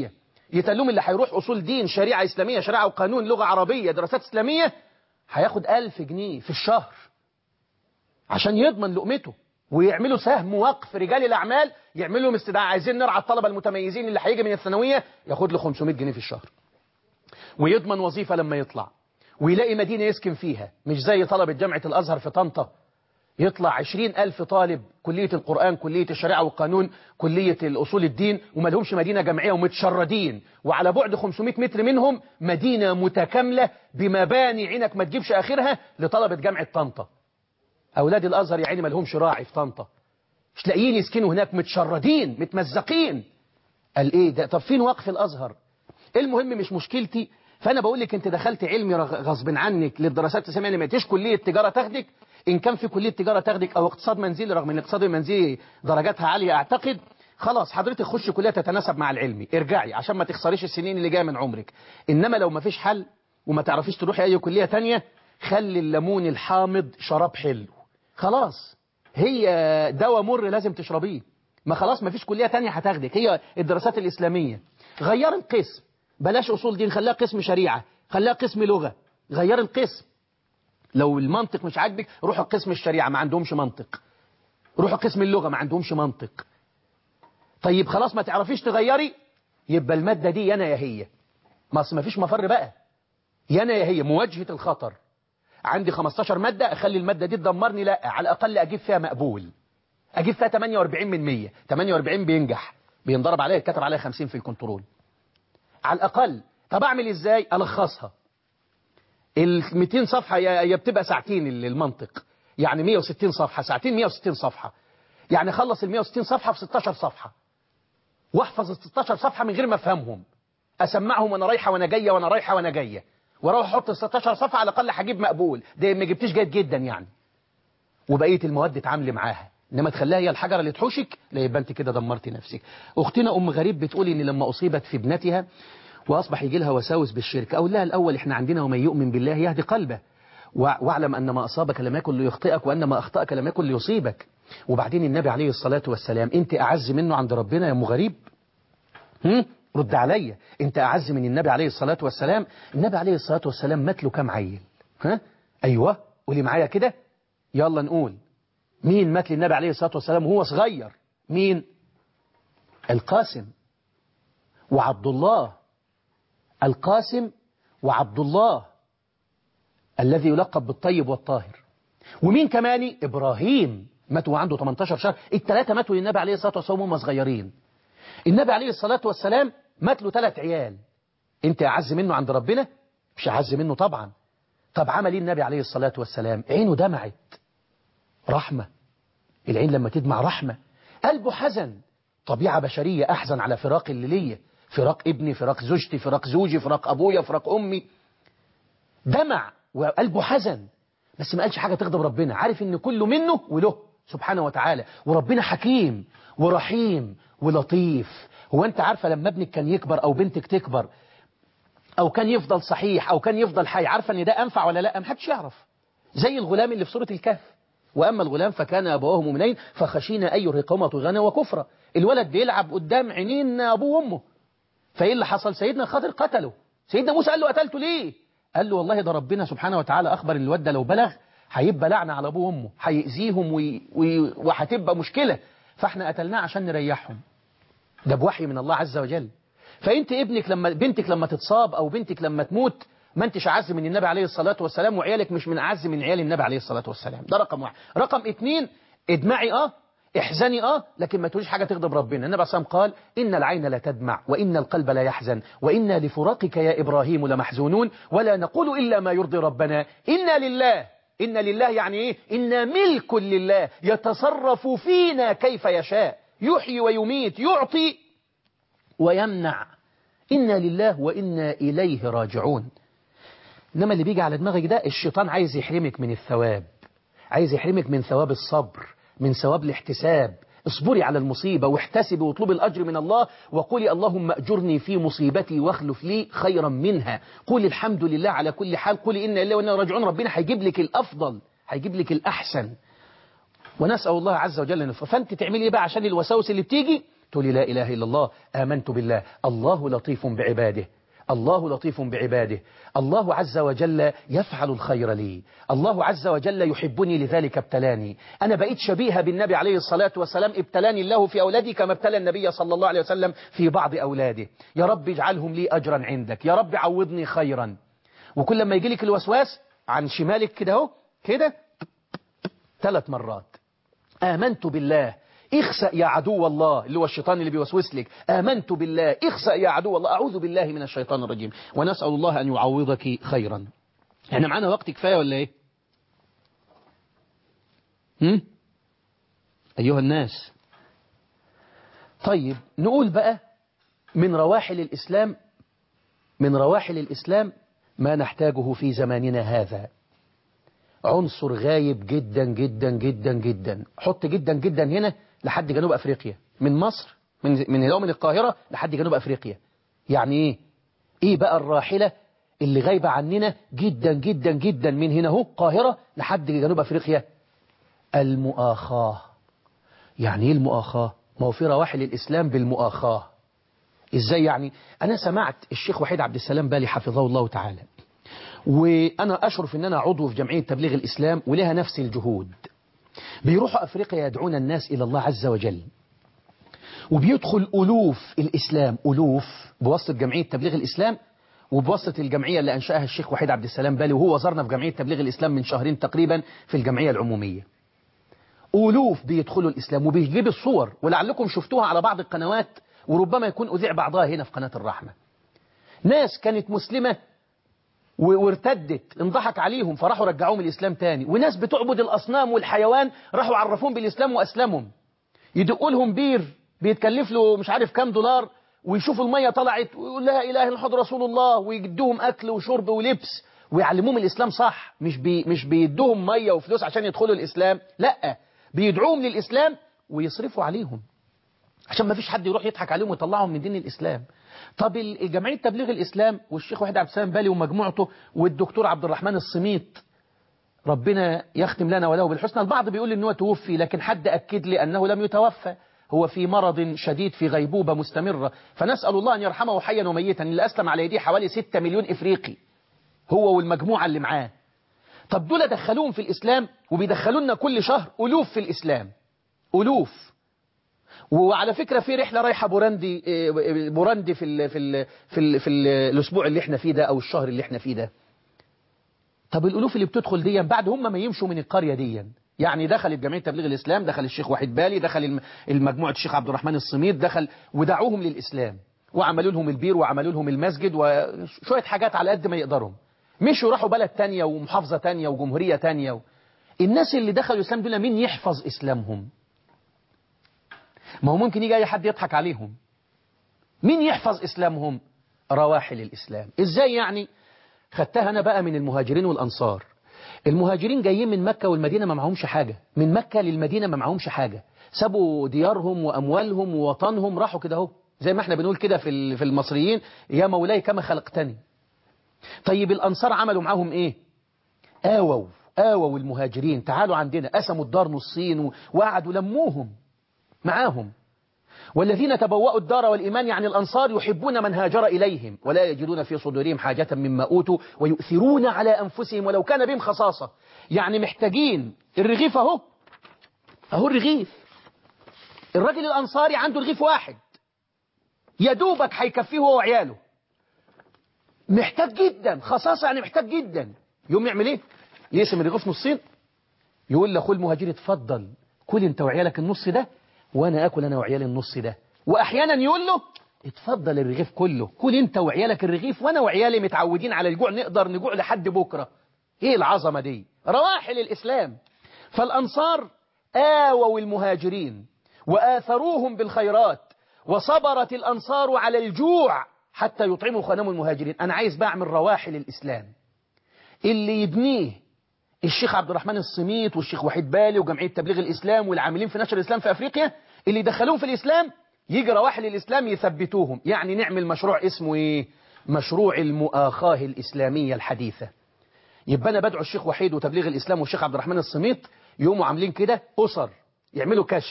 [SPEAKER 2] يتقال اللي هيروح أصول دين شريعة إسلامية شريعة وقانون لغة عربية دراسات إسلامية هياخد ألف جنيه في الشهر عشان يضمن لقمته ويعملوا سهم وقف رجال الأعمال يعملوا لهم استدعاء عايزين نرعى الطلبة المتميزين اللي هيجي من الثانوية ياخد له 500 جنيه في الشهر ويضمن وظيفة لما يطلع ويلاقي مدينة يسكن فيها مش زي طلبة جامعة الأزهر في طنطا يطلع عشرين ألف طالب كلية القرآن كلية الشريعة والقانون كلية الأصول الدين وما لهمش مدينة جامعية ومتشردين وعلى بعد 500 متر منهم مدينة متكاملة بمباني عينك ما تجيبش آخرها لطلبة جامعة طنطا أولاد الأزهر يا عيني ما لهمش راعي في طنطا مش لاقيين يسكنوا هناك متشردين متمزقين قال إيه ده طب فين وقف الأزهر المهم مش مشكلتي فأنا بقول لك أنت دخلت علمي غصب عنك للدراسات الإسلامية اللي ما تيجي كلية تجارة تاخدك إن كان في كلية تجارة تاخدك أو اقتصاد منزلي رغم أن الاقتصاد المنزلي درجاتها عالية أعتقد خلاص حضرتك خش كلية تتناسب مع العلمي ارجعي عشان ما تخسريش السنين اللي جايه من عمرك إنما لو ما فيش حل وما تعرفيش تروحي أي كلية تانية خلي الليمون الحامض شراب حلو خلاص هي دواء مر لازم تشربيه ما خلاص ما فيش كلية تانية هتاخدك هي الدراسات الإسلامية غير القسم بلاش أصول دين خليها قسم شريعة خليها قسم لغة غير القسم لو المنطق مش عاجبك روحوا قسم الشريعة ما عندهمش منطق روحوا قسم اللغة ما عندهمش منطق طيب خلاص ما تعرفيش تغيري يبقى المادة دي يانا يا هي ما اصل ما فيش مفر بقى يانا يا هي مواجهة الخطر عندي 15 مادة اخلي المادة دي تدمرني لا على الاقل اجيب فيها مقبول اجيب فيها 48 من 100 48 بينجح بينضرب عليها كتب عليها 50 في الكنترول على الاقل طب اعمل ازاي الخصها ال 200 صفحة يا بتبقى ساعتين المنطق يعني 160 صفحة ساعتين 160 صفحة يعني خلص ال 160 صفحة في 16 صفحة واحفظ ال 16 صفحة من غير ما افهمهم اسمعهم وانا رايحة وانا جاية وانا رايحة وانا جاية واروح احط ال 16 صفحة على الاقل هجيب مقبول ده ما جبتش جيد جدا يعني وبقية المواد اتعاملي معاها انما تخليها هي الحجرة اللي تحوشك لا يبقى انت كده دمرتي نفسك اختنا ام غريب بتقول ان لما اصيبت في ابنتها وأصبح يجي لها وساوس بالشرك أقول لها الأول إحنا عندنا ومن يؤمن بالله يهدي قلبه واعلم أن ما أصابك لم يكن ليخطئك وأن ما أخطأك لم يكن ليصيبك وبعدين النبي عليه الصلاة والسلام أنت أعز منه عند ربنا يا أم غريب هم؟ رد عليا أنت أعز من النبي عليه الصلاة والسلام النبي عليه الصلاة والسلام مات له كام عيل ها؟ أيوة قولي معايا كده يلا نقول مين مات للنبي عليه الصلاة والسلام وهو صغير مين القاسم وعبد الله القاسم وعبد الله الذي يلقب بالطيب والطاهر ومين كمان إبراهيم ماتوا عنده 18 شهر الثلاثة ماتوا للنبي عليه الصلاة والسلام وهم صغيرين النبي عليه الصلاة والسلام مات له ثلاث عيال انت أعز منه عند ربنا مش أعز منه طبعا طب عمل ايه النبي عليه الصلاة والسلام عينه دمعت رحمة العين لما تدمع رحمة قلبه حزن طبيعة بشرية أحزن على فراق اللي ليه فراق ابني فراق زوجتي فراق زوجي فراق أبويا فراق أمي دمع وقلبه حزن بس ما قالش حاجة تغضب ربنا عارف ان كله منه وله سبحانه وتعالى وربنا حكيم ورحيم ولطيف هو انت عارفة لما ابنك كان يكبر او بنتك تكبر او كان يفضل صحيح او كان يفضل حي عارفة ان ده انفع ولا لا محدش يعرف زي الغلام اللي في سورة الكهف وأما الغلام فكان أبواه مؤمنين فخشينا أن يرهقهما طغيانا وكفرا الولد بيلعب قدام عينين أبوه وأمه فإيه اللي حصل سيدنا خضر قتله سيدنا موسى قال له قتلته ليه قال له والله ده ربنا سبحانه وتعالى أخبر إن الواد ده لو بلغ هيبقى لعنة على أبوه وأمه هيأذيهم وي... وي... وهتبقى مشكلة فاحنا قتلناه عشان نريحهم ده بوحي من الله عز وجل فأنت ابنك لما بنتك لما تتصاب أو بنتك لما تموت ما انتش أعز من النبي عليه الصلاة والسلام وعيالك مش من أعز من عيال النبي عليه الصلاة والسلام ده رقم واحد رقم اتنين ادمعي اه احزني اه لكن ما تقوليش حاجة تغضب ربنا النبي عليه قال إن العين لا تدمع وإن القلب لا يحزن وإنا لفراقك يا إبراهيم لمحزونون ولا نقول إلا ما يرضي ربنا إنا لله إن لله يعني إيه إنا ملك لله يتصرف فينا كيف يشاء يحيي ويميت يعطي ويمنع إنا لله وإنا إليه راجعون إنما اللي بيجي على دماغك ده الشيطان عايز يحرمك من الثواب عايز يحرمك من ثواب الصبر من ثواب الاحتساب اصبري على المصيبة واحتسبي واطلبي الأجر من الله وقولي اللهم أجرني في مصيبتي واخلف لي خيرا منها قولي الحمد لله على كل حال قولي إن الله وإنا راجعون ربنا هيجيب لك الأفضل هيجيب لك الأحسن ونسأل الله عز وجل نفر فأنت تعملي إيه بقى عشان الوساوس اللي بتيجي تقولي لا إله إلا الله آمنت بالله الله لطيف بعباده الله لطيف بعباده الله عز وجل يفعل الخير لي الله عز وجل يحبني لذلك ابتلاني أنا بقيت شبيهة بالنبي عليه الصلاة والسلام ابتلاني الله في أولادي كما ابتلى النبي صلى الله عليه وسلم في بعض أولاده يا رب اجعلهم لي أجرا عندك يا رب عوضني خيرا وكل ما يجي لك الوسواس عن شمالك كده اهو كده ثلاث مرات آمنت بالله اخسأ يا عدو الله اللي هو الشيطان اللي بيوسوس لك آمنت بالله اخسأ يا عدو الله أعوذ بالله من الشيطان الرجيم ونسأل الله أن يعوضك خيرا احنا معانا وقت كفاية ولا ايه هم؟ أيها الناس طيب نقول بقى من رواحل الإسلام من رواحل الإسلام ما نحتاجه في زماننا هذا عنصر غايب جدا جدا جدا جدا حط جدا جدا هنا لحد جنوب أفريقيا من مصر من من هنا من القاهرة لحد جنوب أفريقيا يعني إيه إيه بقى الراحلة اللي غايبة عننا جدا جدا جدا من هنا هو القاهرة لحد جنوب أفريقيا المؤاخاة يعني إيه المؤاخاة ما هو في رواحل الإسلام بالمؤاخاة إزاي يعني أنا سمعت الشيخ وحيد عبد السلام بالي حفظه الله تعالى وأنا أشرف أن أنا عضو في جمعية تبليغ الإسلام ولها نفس الجهود بيروحوا أفريقيا يدعون الناس إلى الله عز وجل وبيدخل ألوف الإسلام ألوف بواسطة جمعية تبليغ الإسلام وبواسطة الجمعية اللي أنشأها الشيخ وحيد عبد السلام بالي وهو زارنا في جمعية تبليغ الإسلام من شهرين تقريبا في الجمعية العمومية ألوف بيدخلوا الإسلام وبيجيب الصور ولعلكم شفتوها على بعض القنوات وربما يكون أذيع بعضها هنا في قناة الرحمة ناس كانت مسلمة وارتدت انضحك عليهم فراحوا رجعوهم الإسلام تاني وناس بتعبد الأصنام والحيوان راحوا عرفوهم بالإسلام وأسلمهم يدقوا لهم بير بيتكلف له مش عارف كام دولار ويشوفوا المية طلعت ويقول لا إله إلا محمد رسول الله ويجدوهم أكل وشرب ولبس ويعلموهم الإسلام صح مش بي مش بيدوهم مية وفلوس عشان يدخلوا الإسلام لا بيدعوهم للإسلام ويصرفوا عليهم عشان ما فيش حد يروح يضحك عليهم ويطلعهم من دين الإسلام طب الجمعية تبليغ الإسلام والشيخ وحيد عبد السلام بالي ومجموعته والدكتور عبد الرحمن الصميت ربنا يختم لنا وله بالحسنى البعض بيقول ان هو توفي لكن حد أكد لي أنه لم يتوفى هو في مرض شديد في غيبوبة مستمرة فنسأل الله أن يرحمه حيا وميتا اللي أسلم على يديه حوالي 6 مليون إفريقي هو والمجموعة اللي معاه طب دول دخلوهم في الإسلام وبيدخلوا لنا كل شهر ألوف في الإسلام ألوف وعلى فكرة في رحلة رايحة بوراندي بوراندي في ال في ال في ال في ال الأسبوع اللي احنا فيه ده أو الشهر اللي احنا فيه ده طب الألوف اللي بتدخل دي بعد هم ما يمشوا من القرية دي يعني دخلت جمعية تبليغ الإسلام دخل الشيخ وحيد بالي دخل المجموعة الشيخ عبد الرحمن الصميت دخل ودعوهم للإسلام وعملوا لهم البير وعملوا لهم المسجد وشوية حاجات على قد ما يقدروا مشوا راحوا بلد تانية ومحافظة تانية وجمهورية تانية و... الناس اللي دخلوا الإسلام دول مين يحفظ إسلامهم ما هو ممكن يجي أي حد يضحك عليهم مين يحفظ إسلامهم رواحل الإسلام إزاي يعني خدتها أنا بقى من المهاجرين والأنصار المهاجرين جايين من مكة والمدينة ما معهمش حاجة من مكة للمدينة ما معهمش حاجة سابوا ديارهم وأموالهم ووطنهم راحوا كده اهو زي ما احنا بنقول كده في في المصريين يا مولاي كما خلقتني طيب الأنصار عملوا معاهم إيه آووا آووا المهاجرين تعالوا عندنا قسموا الدار نصين وقعدوا لموهم معاهم والذين تبوأوا الدار والإيمان يعني الأنصار يحبون من هاجر إليهم ولا يجدون في صدورهم حاجة مما أوتوا ويؤثرون على أنفسهم ولو كان بهم خصاصة يعني محتاجين الرغيف أهو أهو الرغيف الراجل الأنصاري عنده رغيف واحد يدوبك هيكفيه هو وعياله محتاج جدا خصاصة يعني محتاج جدا يوم يعمل ايه يقسم الرغيف نصين يقول لاخوه المهاجر اتفضل كل انت وعيالك النص ده وانا اكل انا وعيالي النص ده واحيانا يقول له اتفضل الرغيف كله كل انت وعيالك الرغيف وانا وعيالي متعودين على الجوع نقدر نجوع لحد بكرة ايه العظمة دي رواحل الاسلام فالانصار آووا المهاجرين وآثروهم بالخيرات وصبرت الأنصار على الجوع حتى يطعموا خنم المهاجرين أنا عايز بعمل رواحل الإسلام اللي يبنيه الشيخ عبد الرحمن الصميت والشيخ وحيد بالي وجمعية تبليغ الإسلام والعاملين في نشر الإسلام في أفريقيا اللي يدخلوهم في الإسلام يجي رواحل الإسلام يثبتوهم يعني نعمل مشروع اسمه إيه مشروع المؤاخاة الإسلامية الحديثة يبقى أنا بدعو الشيخ وحيد وتبليغ الإسلام والشيخ عبد الرحمن الصميت يقوموا عاملين كده أسر يعملوا كشف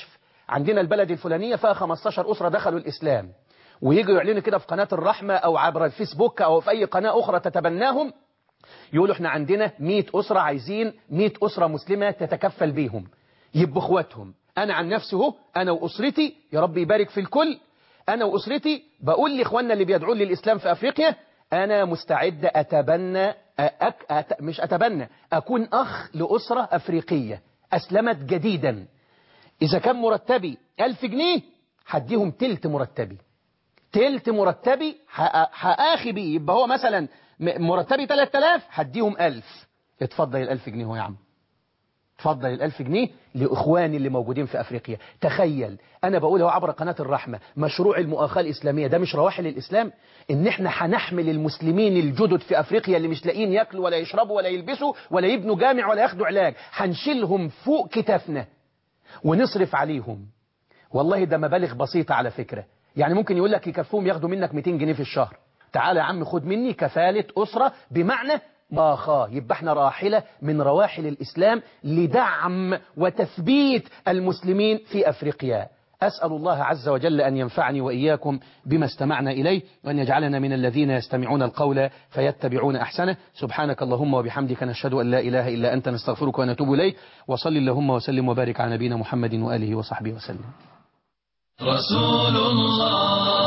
[SPEAKER 2] عندنا البلد الفلانية فيها 15 أسرة دخلوا الإسلام ويجوا يعلنوا كده في قناة الرحمة أو عبر الفيسبوك أو في أي قناة أخرى تتبناهم يقولوا احنا عندنا 100 أسرة عايزين 100 أسرة مسلمة تتكفل بيهم يبقوا اخواتهم أنا عن نفسي اهو أنا وأسرتي يا رب يبارك في الكل أنا وأسرتي بقول لإخواننا اللي بيدعون للإسلام في أفريقيا أنا مستعد أتبنى أك أت مش أتبنى أكون أخ لأسرة أفريقية أسلمت جديدا إذا كان مرتبي ألف جنيه هديهم تلت مرتبي تلت مرتبي هآخي بيه يبقى هو مثلا مرتبي 3000 هديهم 1000 اتفضل الألف جنيه هو يا عم اتفضل الألف جنيه لإخواني اللي موجودين في أفريقيا تخيل أنا بقوله عبر قناة الرحمة مشروع المؤاخاة الإسلامية ده مش رواحل الإسلام إن إحنا هنحمل المسلمين الجدد في أفريقيا اللي مش لاقيين ياكلوا ولا يشربوا ولا يلبسوا ولا يبنوا جامع ولا ياخدوا علاج هنشيلهم فوق كتافنا ونصرف عليهم والله ده مبالغ بسيطة على فكرة يعني ممكن يقول لك يكفوهم ياخدوا منك 200 جنيه في الشهر تعالى يا عم خد مني كفالة أسرة بمعنى ماخاه يبقى احنا راحلة من رواحل الإسلام لدعم وتثبيت المسلمين في أفريقيا أسأل الله عز وجل أن ينفعني وإياكم بما استمعنا إليه وأن يجعلنا من الذين يستمعون القول فيتبعون أحسنه سبحانك اللهم وبحمدك نشهد أن لا إله إلا أنت نستغفرك ونتوب إليك وصل اللهم وسلم وبارك على نبينا محمد وآله وصحبه وسلم
[SPEAKER 1] رسول الله